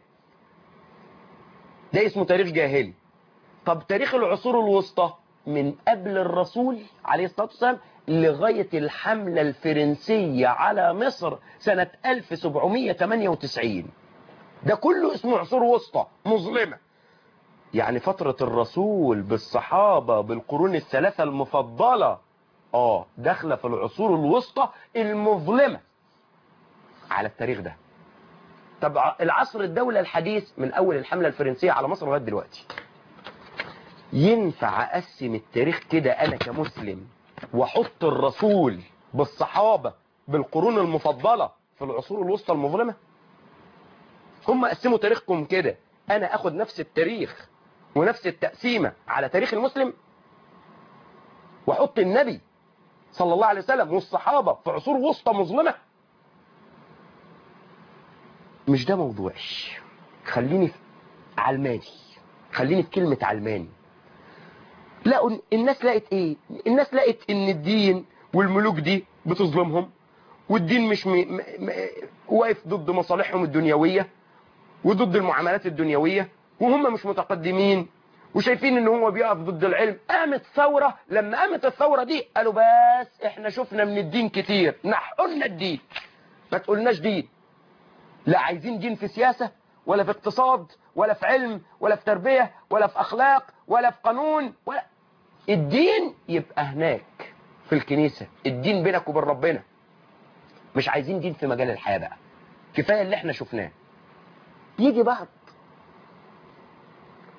Speaker 2: ده اسمه تاريخ جاهلي طب تاريخ العصور الوسطى من قبل الرسول عليه الصلاة والسلام لغاية الحملة الفرنسية على مصر سنة 1798 ده كله اسمه عصور وسطى مظلمة يعني فترة الرسول بالصحابة بالقرون الثلاثة المفضلة اه داخله في العصور الوسطى المظلمة على التاريخ ده طب العصر الدولة الحديث من اول الحملة الفرنسية على مصر لغايه دلوقتي ينفع اقسم التاريخ كده انا كمسلم واحط الرسول بالصحابة بالقرون المفضلة في العصور الوسطى المظلمة هم قسموا تاريخكم كده انا اخد نفس التاريخ ونفس التقسيمة على تاريخ المسلم واحط النبي صلى الله عليه وسلم والصحابة في عصور وسطى مظلمة مش ده موضوعي خليني في علماني خليني في كلمة علماني لا الناس لقت ايه الناس لقت ان الدين والملوك دي بتظلمهم والدين مش م... م... م... واقف ضد مصالحهم الدنيوية وضد المعاملات الدنيوية وهم مش متقدمين وشايفين ان هو بيقف ضد العلم قامت ثورة لما قامت الثورة دي قالوا بس احنا شفنا من الدين كتير نحقلنا الدين ما تقولناش دين لا عايزين دين في سياسة ولا في اقتصاد ولا في علم ولا في تربية ولا في اخلاق ولا في قانون ولا الدين يبقى هناك في الكنيسة الدين بينك وبين ربنا مش عايزين دين في مجال الحياة بقى كفاية اللي احنا شفناه يجي بعض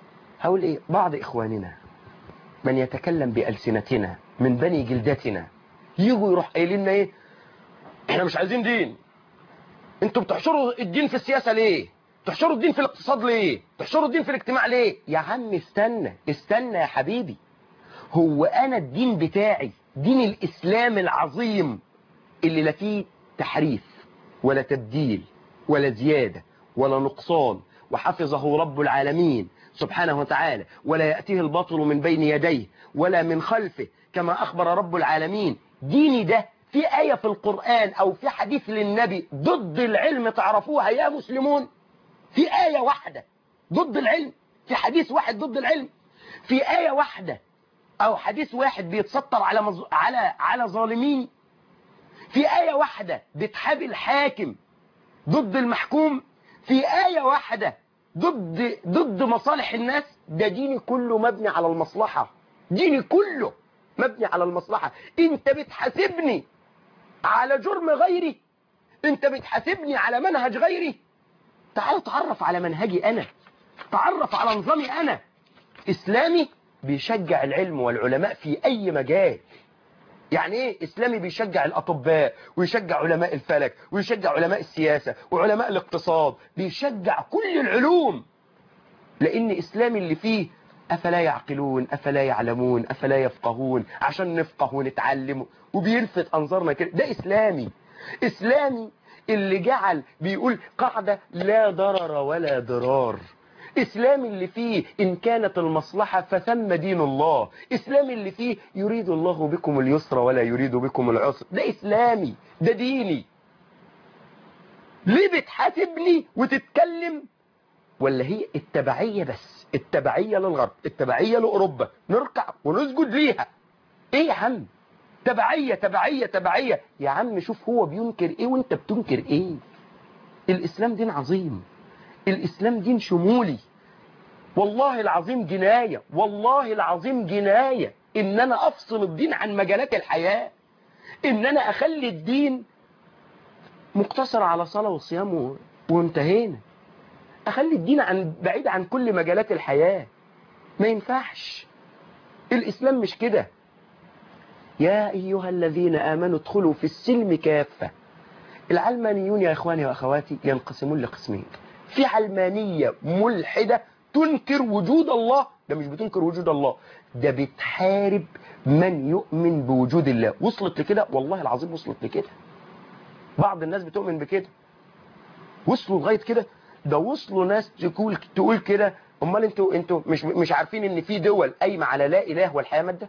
Speaker 2: هقول ايه بعض اخواننا من يتكلم بألسنتنا من بني جلدتنا يجوا يروح قايلين لنا ايه احنا مش عايزين دين انتوا بتحشروا الدين في السياسة ليه تحشروا الدين في الاقتصاد ليه تحشروا الدين في الاجتماع ليه يا عم استنى استنى يا حبيبي هو انا الدين بتاعي دين الاسلام العظيم اللي لا فيه تحريف ولا تبديل ولا زيادة ولا نقصان وحفظه رب العالمين سبحانه وتعالى ولا يأتيه الباطل من بين يديه ولا من خلفه كما أخبر رب العالمين ديني ده في آية في القرآن أو في حديث للنبي ضد العلم تعرفوها يا مسلمون في آية واحدة ضد العلم في حديث واحد ضد العلم في آية واحدة أو حديث واحد بيتسطر على مز... على على ظالمين في آية واحدة بتحابي الحاكم ضد المحكوم في آية واحدة ضد ضد مصالح الناس ده ديني كله مبني على المصلحة ديني كله مبني على المصلحة انت بتحاسبني على جرم غيري انت بتحاسبني على منهج غيري تعال تعرف على منهجي انا تعرف على نظامي انا اسلامي بيشجع العلم والعلماء في اي مجال يعني ايه اسلامي بيشجع الاطباء ويشجع علماء الفلك ويشجع علماء السياسة وعلماء الاقتصاد بيشجع كل العلوم لان اسلامي اللي فيه افلا يعقلون افلا يعلمون افلا يفقهون عشان نفقه ونتعلم وبيلفت انظارنا كده ده اسلامي اسلامي اللي جعل بيقول قاعدة لا ضرر ولا ضرار إسلام اللي فيه إن كانت المصلحة فثم دين الله إسلام اللي فيه يريد الله بكم اليسر ولا يريد بكم العسر ده إسلامي ده ديني ليه بتحاسبني وتتكلم ولا هي التبعية بس التبعية للغرب التبعية لأوروبا نركع ونسجد ليها ايه يا عم تبعية تبعية تبعية يا عم شوف هو بينكر ايه وانت بتنكر ايه الاسلام دين عظيم الإسلام دين شمولي والله العظيم جناية والله العظيم جناية إن أنا أفصل الدين عن مجالات الحياة إن أنا أخلي الدين مقتصر على صلاة وصيام و... وانتهينا أخلي الدين عن بعيد عن كل مجالات الحياة ما ينفعش الإسلام مش كده يا أيها الذين آمنوا ادخلوا في السلم كافة العلمانيون يا إخواني وأخواتي ينقسمون لقسمين في علمانية ملحدة تنكر وجود الله ده مش بتنكر وجود الله ده بتحارب من يؤمن بوجود الله وصلت لكده والله العظيم وصلت لكده بعض الناس بتؤمن بكده وصلوا لغاية كده ده وصلوا ناس تقول تقول كده امال انتوا انتوا مش مش عارفين ان في دول قايمه على لا اله والحياه ماده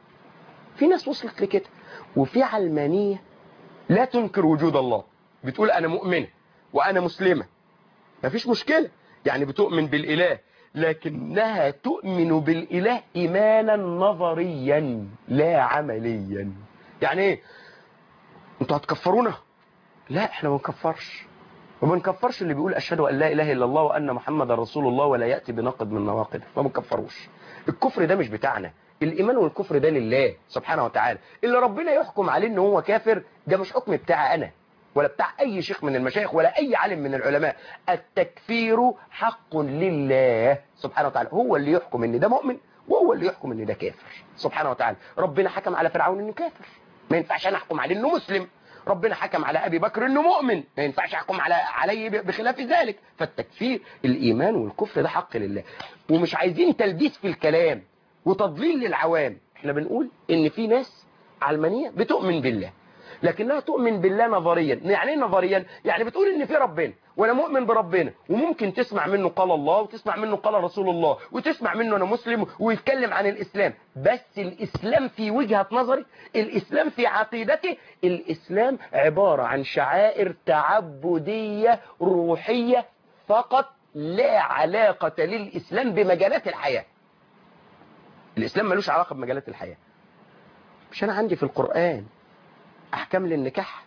Speaker 2: في ناس وصلت لكده وفي علمانيه لا تنكر وجود الله بتقول انا مؤمنه وانا مسلمه مفيش مشكلة يعني بتؤمن بالإله لكنها تؤمن بالإله إيمانا نظريا لا عمليا يعني ايه انتوا هتكفرونا لا احنا ما بنكفرش وما بنكفرش اللي بيقول أشهد أن لا إله إلا الله وأن محمد رسول الله ولا يأتي بناقض من نواقض ما بنكفروش الكفر ده مش بتاعنا الإيمان والكفر ده لله سبحانه وتعالى اللي ربنا يحكم عليه ان هو كافر ده مش حكم بتاعي أنا ولا بتاع أي شيخ من المشايخ ولا أي عالم من العلماء التكفير حق لله سبحانه وتعالى هو اللي يحكم ان ده مؤمن وهو اللي يحكم ان ده كافر سبحانه وتعالى ربنا حكم على فرعون انه كافر ما ينفعش انا احكم عليه انه مسلم ربنا حكم على ابي بكر انه مؤمن ما ينفعش احكم على عليه بخلاف ذلك فالتكفير الايمان والكفر ده حق لله ومش عايزين تلبيس في الكلام وتضليل للعوام احنا بنقول ان في ناس علمانيه بتؤمن بالله لكنها تؤمن بالله نظريا يعني ايه نظريا يعني بتقول ان في ربنا وانا مؤمن بربنا وممكن تسمع منه قال الله وتسمع منه قال رسول الله وتسمع منه انا مسلم ويتكلم عن الاسلام بس الاسلام في وجهة نظري الاسلام في عقيدتي الاسلام عبارة عن شعائر تعبدية روحية فقط لا علاقة للاسلام بمجالات الحياة الاسلام ملوش علاقة بمجالات الحياة مش انا عندي في القرآن احكام للنكاح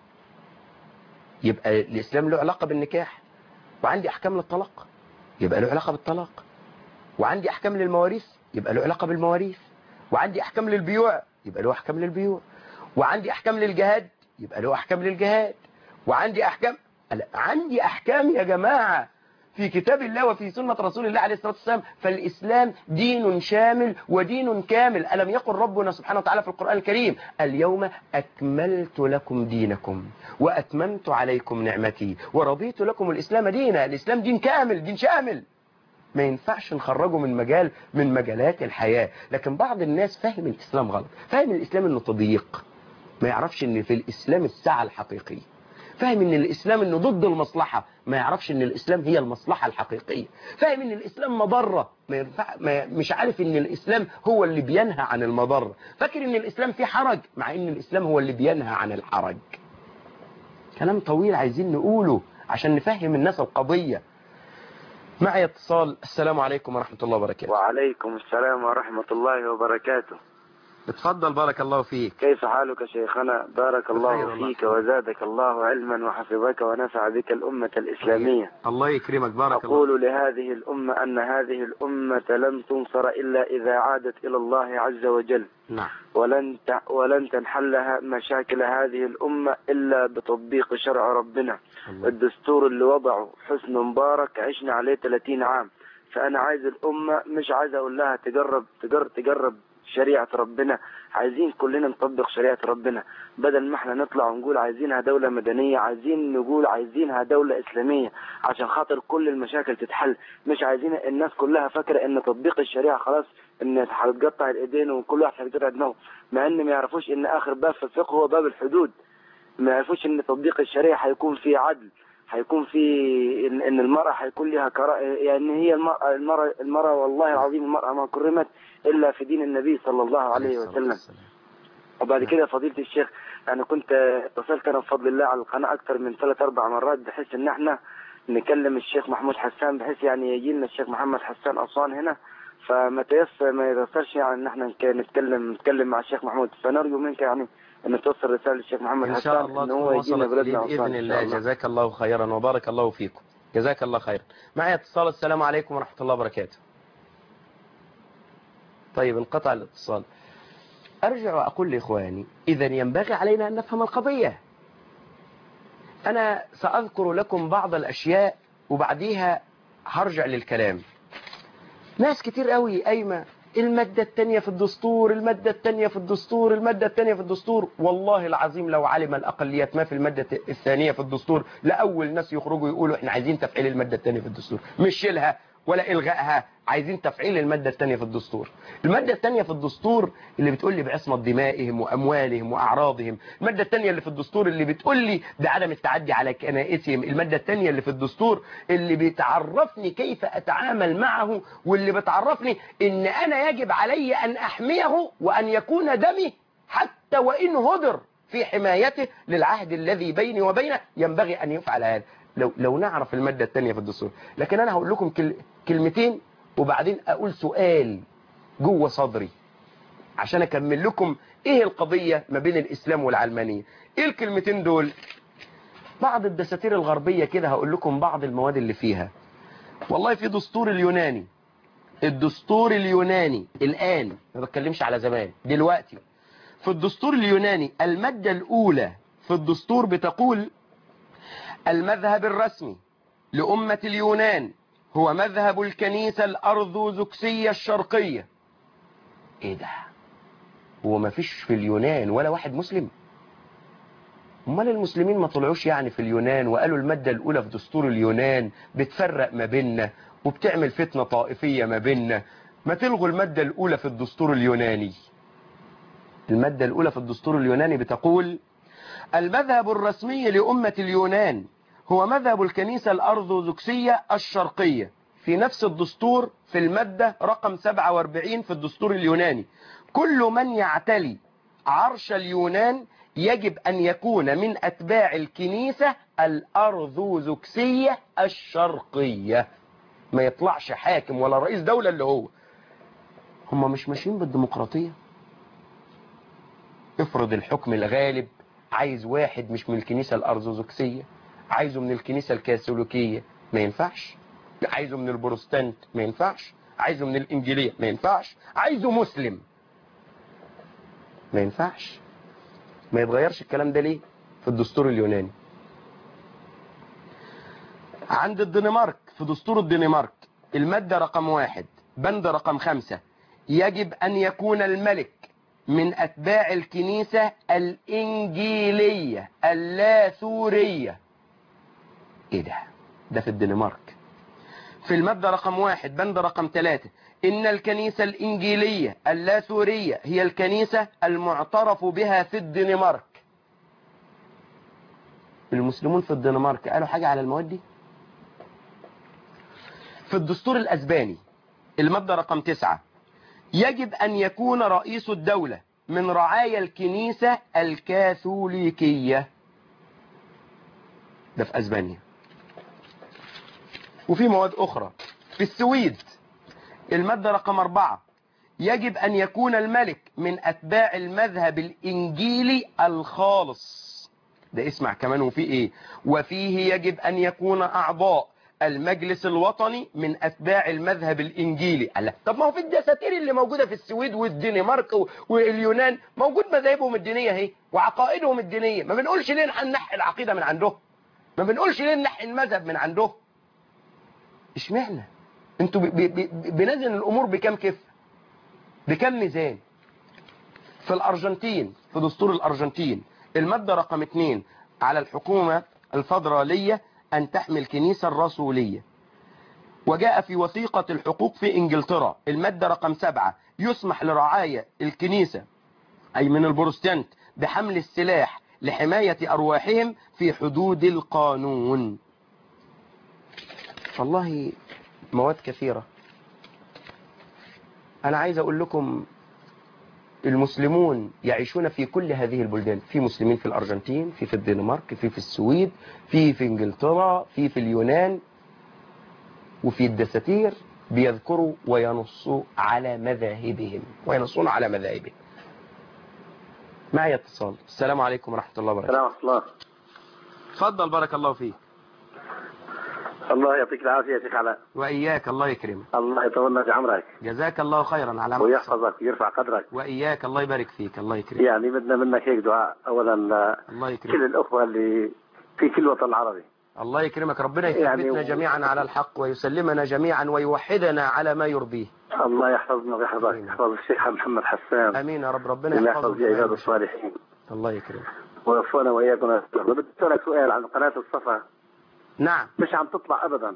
Speaker 2: يبقى الاسلام له علاقة بالنكاح وعندي احكام للطلاق يبقى له علاقة بالطلاق وعندي احكام للمواريث يبقى له علاقة بالمواريث وعندي احكام للبيوع يبقى له احكام للبيوع وعندي احكام للجهاد يبقى له احكام للجهاد وعندي احكام لا عندي احكام يا جماعة في كتاب الله وفي سنة رسول الله عليه الصلاة والسلام فالإسلام دين شامل ودين كامل ألم يقل ربنا سبحانه وتعالى في القرآن الكريم اليوم أكملت لكم دينكم وأتممت عليكم نعمتي ورضيت لكم الإسلام دينا الإسلام دين كامل دين شامل ما ينفعش نخرجه من مجال من مجالات الحياة لكن بعض الناس فاهم الإسلام غلط فاهم الإسلام إنه تضييق ما يعرفش إن في الإسلام السعة الحقيقية فاهم ان الاسلام انه ضد المصلحة ما يعرفش ان الاسلام هي المصلحة الحقيقية فاهم ان الاسلام مضرة ما ينفع ما مش عارف ان الاسلام هو اللي بينهى عن المضرة فاكر ان الاسلام فيه حرج مع ان الاسلام هو اللي بينهى عن الحرج كلام طويل عايزين نقوله عشان نفهم الناس القضية معي اتصال السلام عليكم ورحمة الله وبركاته
Speaker 3: وعليكم السلام ورحمة الله وبركاته
Speaker 2: اتفضل بارك الله فيك
Speaker 3: كيف حالك شيخنا بارك
Speaker 2: بخير
Speaker 3: الله
Speaker 2: الله.
Speaker 3: فيك وزادك الله علما وحفظك ونفع بك الأمة الإسلامية
Speaker 2: الله يكرمك بارك الله
Speaker 3: أقول لهذه الأمة أن هذه الأمة لن تنصر إلا إذا عادت إلى الله عز وجل
Speaker 2: نعم
Speaker 3: ولن ت- ولن تنحلها مشاكل هذه الأمة إلا بتطبيق شرع ربنا
Speaker 2: الله.
Speaker 3: الدستور اللي وضعه حسن مبارك عشنا عليه 30 عام فأنا عايز الأمة مش عايز أقول لها تجرب تجرب تجرب شريعة ربنا عايزين كلنا نطبق شريعة ربنا بدل ما احنا نطلع ونقول عايزينها دولة مدنية عايزين نقول عايزينها دولة إسلامية عشان خاطر كل المشاكل تتحل مش عايزين الناس كلها فاكرة ان تطبيق الشريعة خلاص ان هتقطع الايدين وكل واحد هيقطع دماغه مع ان ما يعرفوش ان اخر باب في الفقه هو باب الحدود ما يعرفوش ان تطبيق الشريعة هيكون فيه عدل هيكون في ان إن المرأة هيكون لها كرا... يعني هي المرأة المرأة المرأة والله العظيم المرأة ما كرمت الا في دين النبي صلى الله عليه وسلم وبعد كده فضيلة الشيخ انا كنت اتصلت انا بفضل الله على القناة اكتر من ثلاث اربع مرات بحيث ان احنا نكلم الشيخ محمود حسان بحيث يعني يجي لنا الشيخ محمد حسان اسوان هنا فما تيسر ما يتيسرش يعني ان احنا نك- نتكلم نتكلم مع الشيخ محمود فنرجو منك يعني ان توصل رسالة للشيخ محمد
Speaker 2: إن
Speaker 3: حسان
Speaker 2: شاء الله
Speaker 3: ان
Speaker 2: تكون
Speaker 3: هو يجينا
Speaker 2: وصلت إليه
Speaker 3: بلدنا اسوان
Speaker 2: بإذن
Speaker 3: إن شاء
Speaker 2: الله جزاك الله خيرا وبارك الله فيكم جزاك الله خيرا معي اتصال السلام عليكم ورحمة الله وبركاته طيب انقطع الاتصال أرجع وأقول لإخواني إذا ينبغي علينا أن نفهم القضية أنا سأذكر لكم بعض الأشياء وبعديها هرجع للكلام ناس كتير قوي قايمة المادة التانية في الدستور المادة التانية في الدستور المادة التانية في الدستور والله العظيم لو علم الأقليات ما في المادة الثانية في الدستور لأول ناس يخرجوا يقولوا احنا عايزين تفعيل المادة التانية في الدستور مش شيلها ولا إلغائها عايزين تفعيل المادة التانية في الدستور المادة التانية في الدستور اللي بتقول لي بعصمة دمائهم وأموالهم وأعراضهم المادة التانية اللي في الدستور اللي بتقول لي بعدم التعدي على كنائسهم المادة التانية اللي في الدستور اللي بتعرفني كيف أتعامل معه واللي بتعرفني إن أنا يجب علي أن أحميه وأن يكون دمي حتى وإن هدر في حمايته للعهد الذي بيني وبينه ينبغي أن يفعل هذا لو لو نعرف المادة التانية في الدستور لكن أنا هقول لكم كل كلمتين وبعدين أقول سؤال جوه صدري عشان أكمل لكم إيه القضية ما بين الإسلام والعلمانية إيه الكلمتين دول بعض الدساتير الغربية كده هقول لكم بعض المواد اللي فيها والله في دستور اليوناني الدستور اليوناني الآن ما بتكلمش على زمان دلوقتي في الدستور اليوناني المادة الأولى في الدستور بتقول المذهب الرسمي لأمة اليونان هو مذهب الكنيسة الأرثوذكسية الشرقية ايه ده هو ما فيش في اليونان ولا واحد مسلم امال المسلمين ما طلعوش يعني في اليونان وقالوا المادة الأولى في دستور اليونان بتفرق ما بيننا وبتعمل فتنة طائفية ما بيننا ما تلغوا المادة الأولى في الدستور اليوناني المادة الأولى في الدستور اليوناني بتقول المذهب الرسمي لأمة اليونان هو مذهب الكنيسة الأرثوذكسية الشرقية في نفس الدستور في المادة رقم 47 في الدستور اليوناني كل من يعتلي عرش اليونان يجب أن يكون من أتباع الكنيسة الأرثوذكسية الشرقية ما يطلعش حاكم ولا رئيس دولة اللي هو هم مش ماشيين بالديمقراطية افرض الحكم الغالب عايز واحد مش من الكنيسة الأرثوذكسية عايزه من الكنيسة الكاثوليكية ما ينفعش عايزه من البروستانت ما ينفعش عايزه من الإنجيلية ما ينفعش عايزه مسلم ما ينفعش ما يتغيرش الكلام ده ليه في الدستور اليوناني عند الدنمارك في دستور الدنمارك المادة رقم واحد بند رقم خمسة يجب أن يكون الملك من أتباع الكنيسة الإنجيلية اللاثورية إيه ده؟ ده في الدنمارك في المادة رقم واحد بند رقم ثلاثة إن الكنيسة الإنجيلية اللاثورية هي الكنيسة المعترف بها في الدنمارك المسلمون في الدنمارك قالوا حاجة على المواد دي في الدستور الأسباني المادة رقم تسعة يجب أن يكون رئيس الدولة من رعايا الكنيسة الكاثوليكية ده في أسبانيا وفي مواد أخرى في السويد المادة رقم أربعة يجب أن يكون الملك من أتباع المذهب الإنجيلي الخالص ده اسمع كمان وفي إيه وفيه يجب أن يكون أعضاء المجلس الوطني من أتباع المذهب الإنجيلي الله طب ما هو في الدساتير اللي موجودة في السويد والدنمارك و- واليونان موجود مذاهبهم الدينية اهي وعقائدهم الدينية ما بنقولش ليه نحي العقيدة من عندهم ما بنقولش ليه نحي المذهب من عندهم اشمعنى انتوا ب- ب- ب- بنزل الامور بكم كفه بكم ميزان في الارجنتين في دستور الارجنتين الماده رقم اتنين على الحكومه الفدراليه ان تحمي الكنيسه الرسوليه وجاء في وثيقه الحقوق في انجلترا الماده رقم سبعة يسمح لرعايا الكنيسه اي من البروتستانت بحمل السلاح لحمايه ارواحهم في حدود القانون والله مواد كثيرة أنا عايز أقول لكم المسلمون يعيشون في كل هذه البلدان في مسلمين في الأرجنتين في في الدنمارك في في السويد في في إنجلترا في في اليونان وفي الدساتير بيذكروا وينصوا على مذاهبهم وينصون على مذاهبهم معي اتصال السلام عليكم ورحمة الله وبركاته
Speaker 4: سلام الله
Speaker 2: تفضل بارك الله فيك
Speaker 4: الله يعطيك العافية يا شيخ علاء
Speaker 2: وإياك الله يكرمك
Speaker 4: الله يطولنا في عمرك
Speaker 2: جزاك الله خيرا على ما تصل.
Speaker 4: ويحفظك ويرفع قدرك
Speaker 2: وإياك الله يبارك فيك الله يكرمك
Speaker 4: يعني بدنا منك هيك دعاء أولا
Speaker 2: الله
Speaker 4: كل
Speaker 2: يكرمك
Speaker 4: الأخوة اللي في كل الوطن العربي
Speaker 2: الله يكرمك ربنا
Speaker 4: يعني
Speaker 2: يثبتنا
Speaker 4: و-
Speaker 2: جميعا على الحق ويسلمنا جميعا ويوحدنا على ما يرضيه
Speaker 4: الله يحفظنا ويحفظك
Speaker 2: آمين.
Speaker 4: يحفظ الشيخ محمد حسان
Speaker 2: امين يا رب ربنا
Speaker 4: ويحفظ
Speaker 2: يحفظه
Speaker 4: في عباد
Speaker 2: ويحفظه.
Speaker 4: الصالحين
Speaker 2: الله يكرمك
Speaker 4: ويوفقنا وإياكم بدي أسألك سؤال عن قناة الصفا
Speaker 2: نعم
Speaker 4: مش عم تطلع أبدا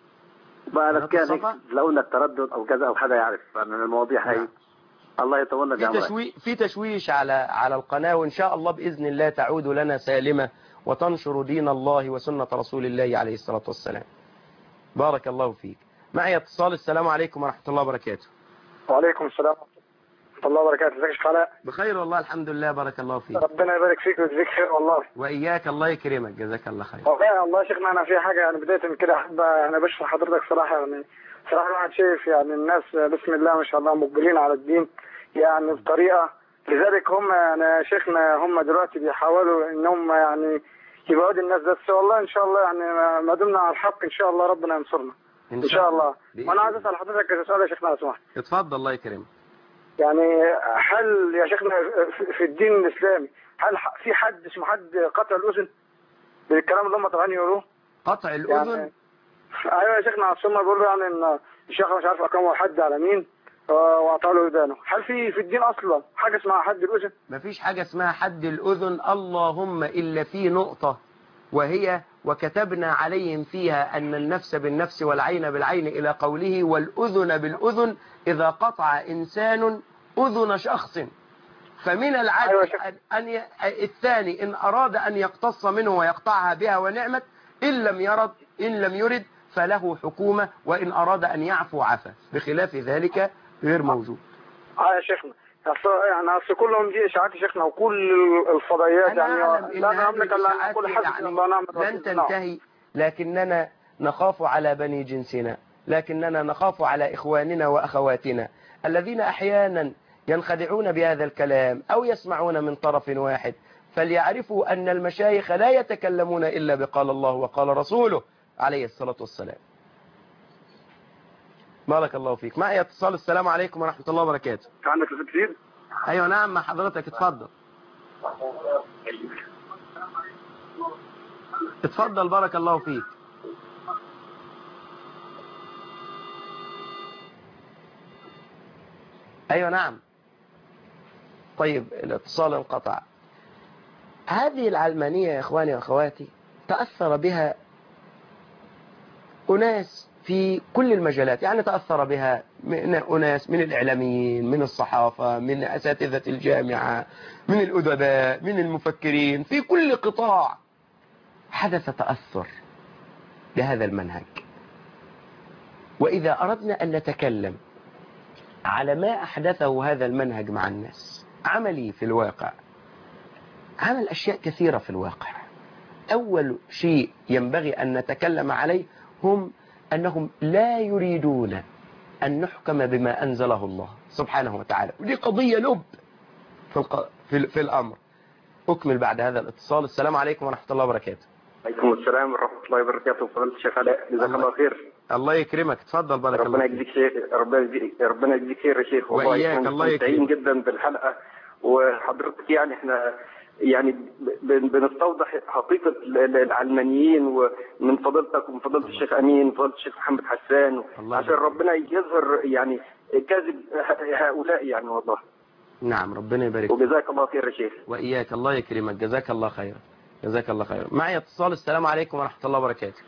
Speaker 2: قناة
Speaker 4: بقى كان هيك
Speaker 2: الصفا؟
Speaker 4: لو انك تردد أو كذا أو حدا يعرف عن المواضيع هاي
Speaker 2: نعم.
Speaker 4: الله يطولنا في
Speaker 2: في
Speaker 4: عمرك
Speaker 2: تشوي في تشويش على على القناة وإن شاء الله بإذن الله تعود لنا سالمة وتنشر دين الله وسنة رسول الله عليه الصلاة والسلام بارك الله فيك معي اتصال السلام عليكم ورحمة الله وبركاته
Speaker 5: وعليكم السلام ورحمة الله وبركاته ازيك يا شيخ علاء
Speaker 2: بخير والله الحمد لله بارك الله فيك
Speaker 5: ربنا يبارك فيك ويجزيك خير والله
Speaker 2: وإياك الله يكرمك جزاك الله خير
Speaker 5: والله الله يا شيخنا انا في حاجه يعني بدايه من كده احب يعني بشكر حضرتك صراحه يعني صراحه الواحد شايف يعني الناس بسم الله ما شاء الله مقبلين على الدين يعني بطريقه لذلك هم يعني يا شيخنا هم دلوقتي بيحاولوا ان هم يعني يبعدوا الناس بس والله ان شاء الله يعني ما دمنا على الحق ان شاء الله ربنا ينصرنا ان شاء الله
Speaker 2: بإذن
Speaker 5: وانا عايز اسال حضرتك كذا سؤال يا شيخنا لو سمحت
Speaker 2: اتفضل الله يكرمك
Speaker 5: يعني هل يا شيخنا في- في الدين الاسلامي هل ح- في حد اسمه حد قطع الاذن بالكلام اللي هم طالعين يقولوه
Speaker 2: قطع
Speaker 5: يعني
Speaker 2: الأذن
Speaker 5: ايوه يا شيخنا اصل هم بيقولوا يعني ان الشيخ مش عارف اقاموا حد على مين آه، وقطعوا له ودانه هل في في الدين اصلا حاجه اسمها حد الاذن
Speaker 2: مفيش حاجة اسمها حد الأذن اللهم إلا في نقطة وهي وكتبنا عليهم فيها أن النفس بالنفس والعين بالعين إلى قوله والأذن بالأذن إذا قطع إنسان أذن شخص فمن العدل
Speaker 5: أيوة يا شيخ.
Speaker 2: أن- أن ي... الثاني إن أراد أن يقتص منه ويقطعها بها ونعمت إن لم يرد إن لم يرد فله حكومة وإن أراد أن يعفو عفا بخلاف ذلك غير موجود
Speaker 5: اه يا شيخنا اصل يعني اصل كلهم دي اشاعات يا شيخنا وكل الفضائيات
Speaker 2: أنا
Speaker 5: يعني
Speaker 2: أعلم إن
Speaker 5: لا
Speaker 2: هذه
Speaker 5: نملك الا ان
Speaker 2: الإشاعات
Speaker 5: نقول حسبنا
Speaker 2: يعني
Speaker 5: الله ونعم
Speaker 2: لن
Speaker 5: الوكيل نعم.
Speaker 2: تنتهي لكننا نخاف على بني جنسنا لكننا نخاف على إخواننا وأخواتنا الذين أحيانا ينخدعون بهذا الكلام أو يسمعون من طرف واحد فليعرفوا أن المشايخ لا يتكلمون إلا بقال الله وقال رسوله عليه الصلاة والسلام بارك الله فيك معي اتصال السلام عليكم ورحمة الله وبركاته
Speaker 4: عندك كثير
Speaker 2: أيوة نعم مع حضرتك اتفضل اتفضل بارك الله فيك أيوة نعم طيب الاتصال انقطع هذه العلمانية يا إخواني وأخواتي تأثر بها أناس في كل المجالات يعني تأثر بها من أناس من الإعلاميين من الصحافة من أساتذة الجامعة من الأدباء من المفكرين في كل قطاع حدث تأثر بهذا المنهج وإذا أردنا أن نتكلم على ما أحدثه هذا المنهج مع الناس عملي في الواقع عمل أشياء كثيرة في الواقع أول شيء ينبغي أن نتكلم عليه هم أنهم لا يريدون أن نحكم بما أنزله الله سبحانه وتعالى ودي قضية لب في, الق... في, في الأمر أكمل بعد هذا الاتصال السلام عليكم ورحمة الله وبركاته
Speaker 4: عليكم السلام ورحمة الله وبركاته فضيلة الشيخ علاء جزاك
Speaker 2: الله-
Speaker 4: الله خير
Speaker 2: الله يكرمك تفضل بارك
Speaker 4: ربنا
Speaker 2: الله فيك.
Speaker 4: يجزيك شيخ ربنا يجزيك ربنا يجزيك خير يا شيخ والله
Speaker 2: وإياك،
Speaker 4: احنا
Speaker 2: الله
Speaker 4: مستمتعين
Speaker 2: يكرمك.
Speaker 4: جدا بالحلقة وحضرتك يعني احنا يعني بن- بنستوضح حقيقة ال- ال- العلمانيين ومن فضيلتك ومن فضيلة الشيخ أمين وفضيلة الشيخ محمد حسان
Speaker 2: الله
Speaker 4: عشان
Speaker 2: يبارك.
Speaker 4: ربنا يظهر يعني كذب ه- هؤلاء يعني والله
Speaker 2: نعم ربنا يبارك فيك.
Speaker 4: وجزاك الله خير يا شيخ
Speaker 2: وإياك الله يكرمك جزاك الله خيرا جزاك الله خيرا معي اتصال السلام عليكم ورحمة الله وبركاته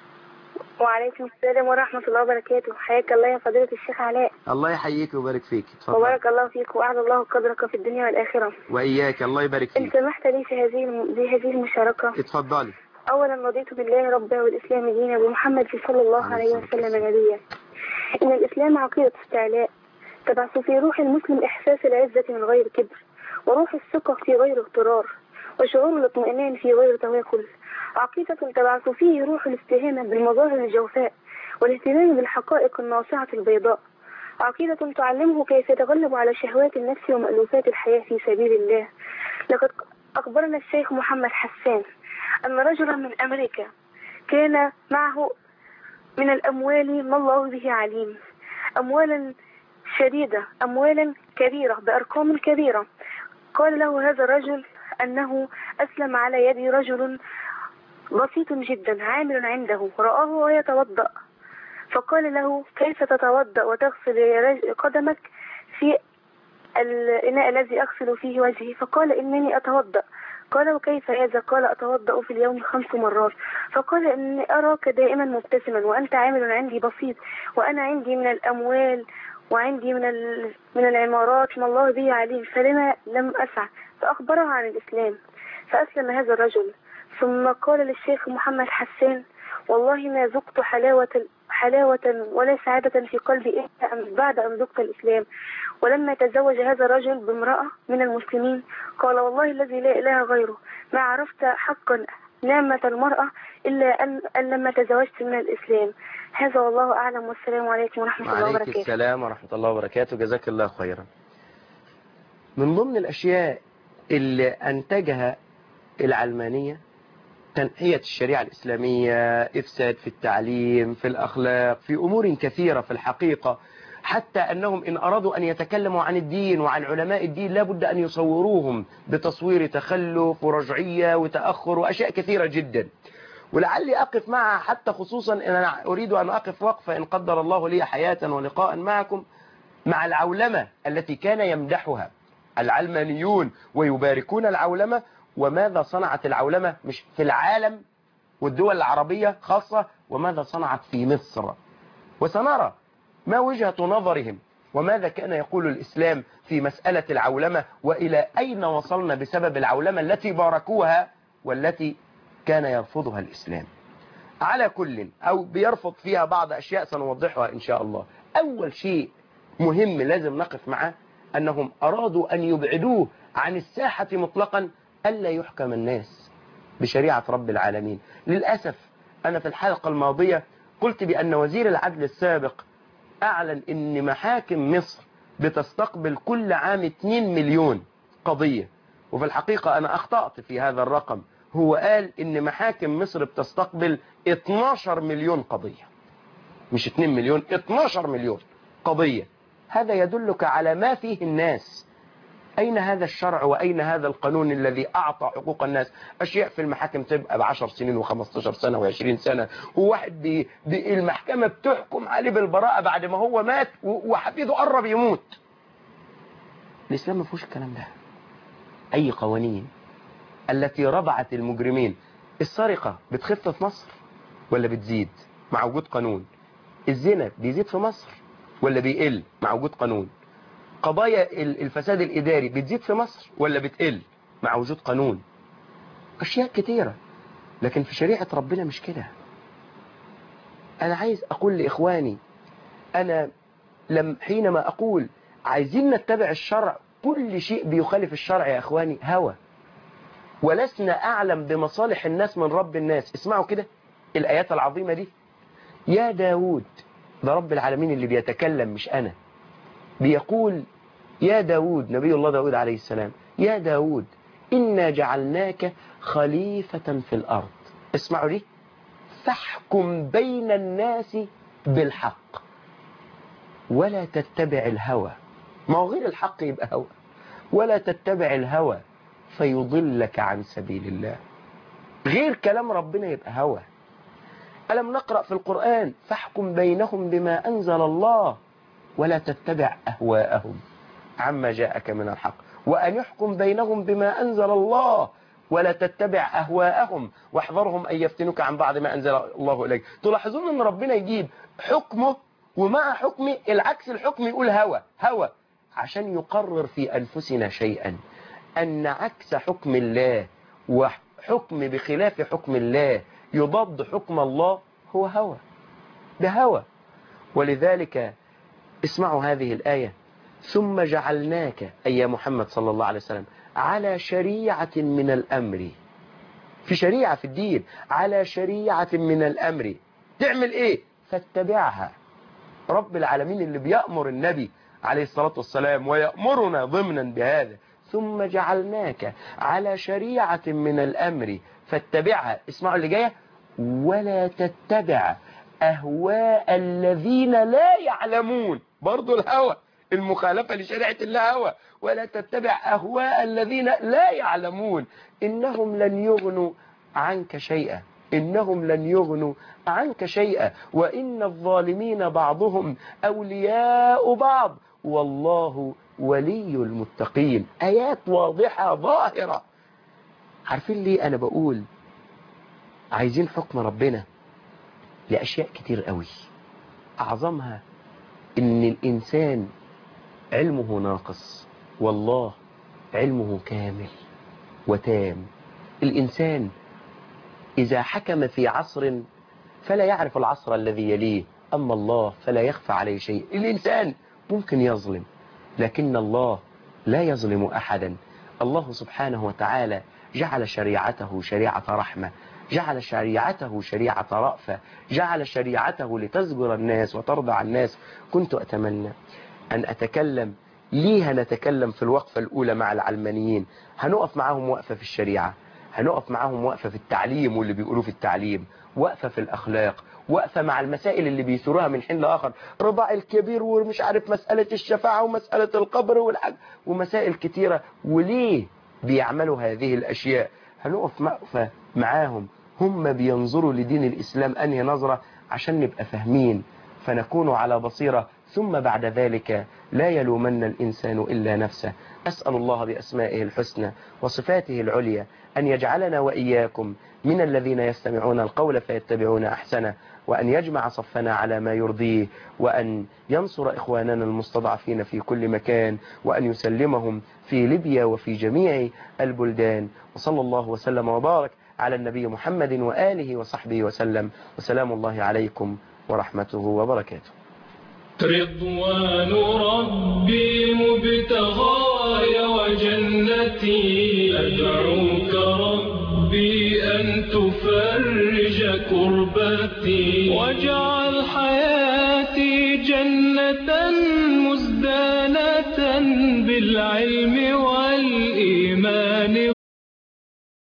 Speaker 6: وعليكم السلام ورحمة الله وبركاته حياك الله يا فضيلة الشيخ علاء
Speaker 2: الله يحييك ويبارك فيك تفضل
Speaker 6: وبارك الله فيك وأعلى الله قدرك في الدنيا والآخرة
Speaker 2: وإياك الله يبارك
Speaker 6: إن
Speaker 2: فيك
Speaker 6: سمحت لي في هذه الم... بهذه المشاركة
Speaker 2: اتفضلي
Speaker 6: أولا رضيت بالله ربا والإسلام دينا ومحمد صلى الله
Speaker 2: عليه
Speaker 6: عليه
Speaker 2: الصلاة
Speaker 6: وسلم نبيا إن الإسلام عقيدة استعلاء تبعث في روح المسلم إحساس العزة من غير كبر وروح الثقة في غير اغترار وشعور الاطمئنان في غير تواكل عقيدة تبعث فيه روح الاستهانة بالمظاهر الجوفاء والاهتمام بالحقائق الناصعة البيضاء عقيدة تعلمه كيف يتغلب على شهوات النفس ومألوفات الحياة في سبيل الله لقد أخبرنا الشيخ محمد حسان أن رجلا من أمريكا كان معه من الأموال ما الله به عليم أموالا شديدة أموالا كبيرة بأرقام كبيرة قال له هذا الرجل أنه أسلم على يد رجل بسيط جدا عامل عنده رآه ويتوضأ فقال له كيف تتوضأ وتغسل رج- قدمك في الإناء الذي أغسل فيه وجهي فقال إنني أتوضأ قال وكيف هذا قال أتوضأ في اليوم خمس مرات فقال إني أراك دائما مبتسما وأنت عامل عندي بسيط وأنا عندي من الأموال وعندي من ال... من العمارات ما الله به عليم فلما لم أسعى فأخبره عن الإسلام فأسلم هذا الرجل ثم قال للشيخ محمد حسان والله ما ذقت حلاوة حلاوة ولا سعادة في قلبي إلا أن بعد أن ذقت الإسلام ولما تزوج هذا الرجل بامرأة من المسلمين قال والله الذي لا إله غيره ما عرفت حقا نعمة المرأة إلا أن, أن لما تزوجت من الإسلام هذا والله أعلم والسلام عليكم ورحمة الله
Speaker 2: وعليك
Speaker 6: وبركاته
Speaker 2: السلام ورحمة الله وبركاته جزاك الله خيرا من ضمن الأشياء اللي أنتجها العلمانية تنحية الشريعة الإسلامية إفساد في التعليم في الأخلاق في أمور كثيرة في الحقيقة حتى أنهم إن أرادوا أن يتكلموا عن الدين وعن علماء الدين لابد أن يصوروهم بتصوير تخلف ورجعية وتأخر وأشياء كثيرة جدا ولعلي أقف معها حتى خصوصا إن أنا أريد أن أقف وقفة إن قدر الله لي حياة ولقاء معكم مع العولمة التي كان يمدحها العلمانيون ويباركون العولمة وماذا صنعت العولمة مش في العالم والدول العربية خاصة وماذا صنعت في مصر وسنرى ما وجهة نظرهم وماذا كان يقول الإسلام في مسألة العولمة وإلى أين وصلنا بسبب العولمة التي باركوها والتي كان يرفضها الإسلام على كل أو بيرفض فيها بعض أشياء سنوضحها إن شاء الله أول شيء مهم لازم نقف معه أنهم أرادوا أن يبعدوه عن الساحة مطلقا ألا يحكم الناس بشريعة رب العالمين للأسف أنا في الحلقة الماضية قلت بأن وزير العدل السابق أعلن أن محاكم مصر بتستقبل كل عام 2 مليون قضية وفي الحقيقة أنا أخطأت في هذا الرقم هو قال أن محاكم مصر بتستقبل 12 مليون قضية مش 2 مليون 12 مليون قضية هذا يدلك على ما فيه الناس أين هذا الشرع وأين هذا القانون الذي أعطى حقوق الناس أشياء في المحاكم تبقى بعشر سنين و15 سنة وعشرين سنة وواحد بي بي المحكمة بتحكم عليه بالبراءة بعد ما هو مات وحفيده قرب يموت الإسلام ما فيهوش الكلام ده أي قوانين التي ربعت المجرمين السرقة بتخف في مصر ولا بتزيد مع وجود قانون الزنا بيزيد في مصر ولا بيقل مع وجود قانون قضايا ال- الفساد الإداري بتزيد في مصر ولا بتقل مع وجود قانون أشياء كتيرة لكن في شريعة ربنا مش كده أنا عايز أقول لإخواني أنا لم حينما أقول عايزين نتبع الشرع كل شيء بيخالف الشرع يا إخواني هوى ولسنا أعلم بمصالح الناس من رب الناس اسمعوا كده الآيات العظيمة دي يا داود ده رب العالمين اللي بيتكلم مش أنا بيقول يا داود نبي الله داود عليه السلام يا داود إنا جعلناك خليفة في الأرض اسمعوا دي فاحكم بين الناس بالحق ولا تتبع الهوى ما هو غير الحق يبقى هوى ولا تتبع الهوى فيضلك عن سبيل الله غير كلام ربنا يبقى هوى ألم نقرأ في القرآن فاحكم بينهم بما أنزل الله ولا تتبع أهواءهم عما جاءك من الحق وأن يحكم بينهم بما أنزل الله ولا تتبع أهواءهم واحذرهم أن يفتنوك عن بعض ما أنزل الله إليك تلاحظون أن ربنا يجيب حكمه ومع حكمه العكس الحكم يقول هوى هوى عشان يقرر في أنفسنا شيئا أن عكس حكم الله وحكم بخلاف حكم الله يضاد حكم الله هو هوى ده هوى ولذلك اسمعوا هذه الآية ثم جعلناك أي يا محمد صلى الله عليه وسلم على شريعة من الأمر في شريعة في الدين على شريعة من الأمر تعمل إيه فاتبعها رب العالمين اللي بيأمر النبي عليه الصلاة والسلام ويأمرنا ضمنا بهذا ثم جعلناك على شريعة من الأمر فاتبعها اسمعوا اللي جاية ولا تتبع أهواء الذين لا يعلمون برضو الهوى المخالفة لشريعة الله هوى ولا تتبع أهواء الذين لا يعلمون إنهم لن يغنوا عنك شيئا إنهم لن يغنوا عنك شيئا وإن الظالمين بعضهم أولياء بعض والله ولي المتقين آيات واضحة ظاهرة عارفين ليه أنا بقول عايزين حكم ربنا لأشياء كتير قوي أعظمها إن الإنسان علمه ناقص والله علمه كامل وتام الإنسان إذا حكم في عصر فلا يعرف العصر الذي يليه أما الله فلا يخفى عليه شيء الإنسان ممكن يظلم لكن الله لا يظلم أحدا الله سبحانه وتعالى جعل شريعته شريعة رحمة جعل شريعته شريعة رأفة جعل شريعته لتزجر الناس وترضع الناس كنت أتمنى أن أتكلم ليه نتكلم في الوقفة الأولى مع العلمانيين هنقف معاهم وقفة في الشريعة هنقف معاهم وقفة في التعليم واللي بيقولوه في التعليم وقفة في الأخلاق وقفة مع المسائل اللي بيثروها من حين لآخر رضاع الكبير ومش عارف مسألة الشفاعة ومسألة القبر والحج ومسائل كتيرة وليه بيعملوا هذه الأشياء هنقف وقفة معاهم هم بينظروا لدين الإسلام أنهي نظرة عشان نبقى فاهمين فنكون على بصيرة ثم بعد ذلك لا يلومن الإنسان إلا نفسه أسأل الله بأسمائه الحسنى وصفاته العليا أن يجعلنا وإياكم من الذين يستمعون القول فيتبعون أحسنه وأن يجمع صفنا على ما يرضيه وأن ينصر إخواننا المستضعفين في كل مكان وأن يسلمهم في ليبيا وفي جميع البلدان وصلى الله وسلم وبارك على النبي محمد وآله وصحبه وسلم وسلام الله عليكم ورحمته وبركاته
Speaker 1: رضوان ربي مبتغاي وجنتي أدعوك ربي أن تفرج كربتي واجعل حياتي جنة مزدانة بالعلم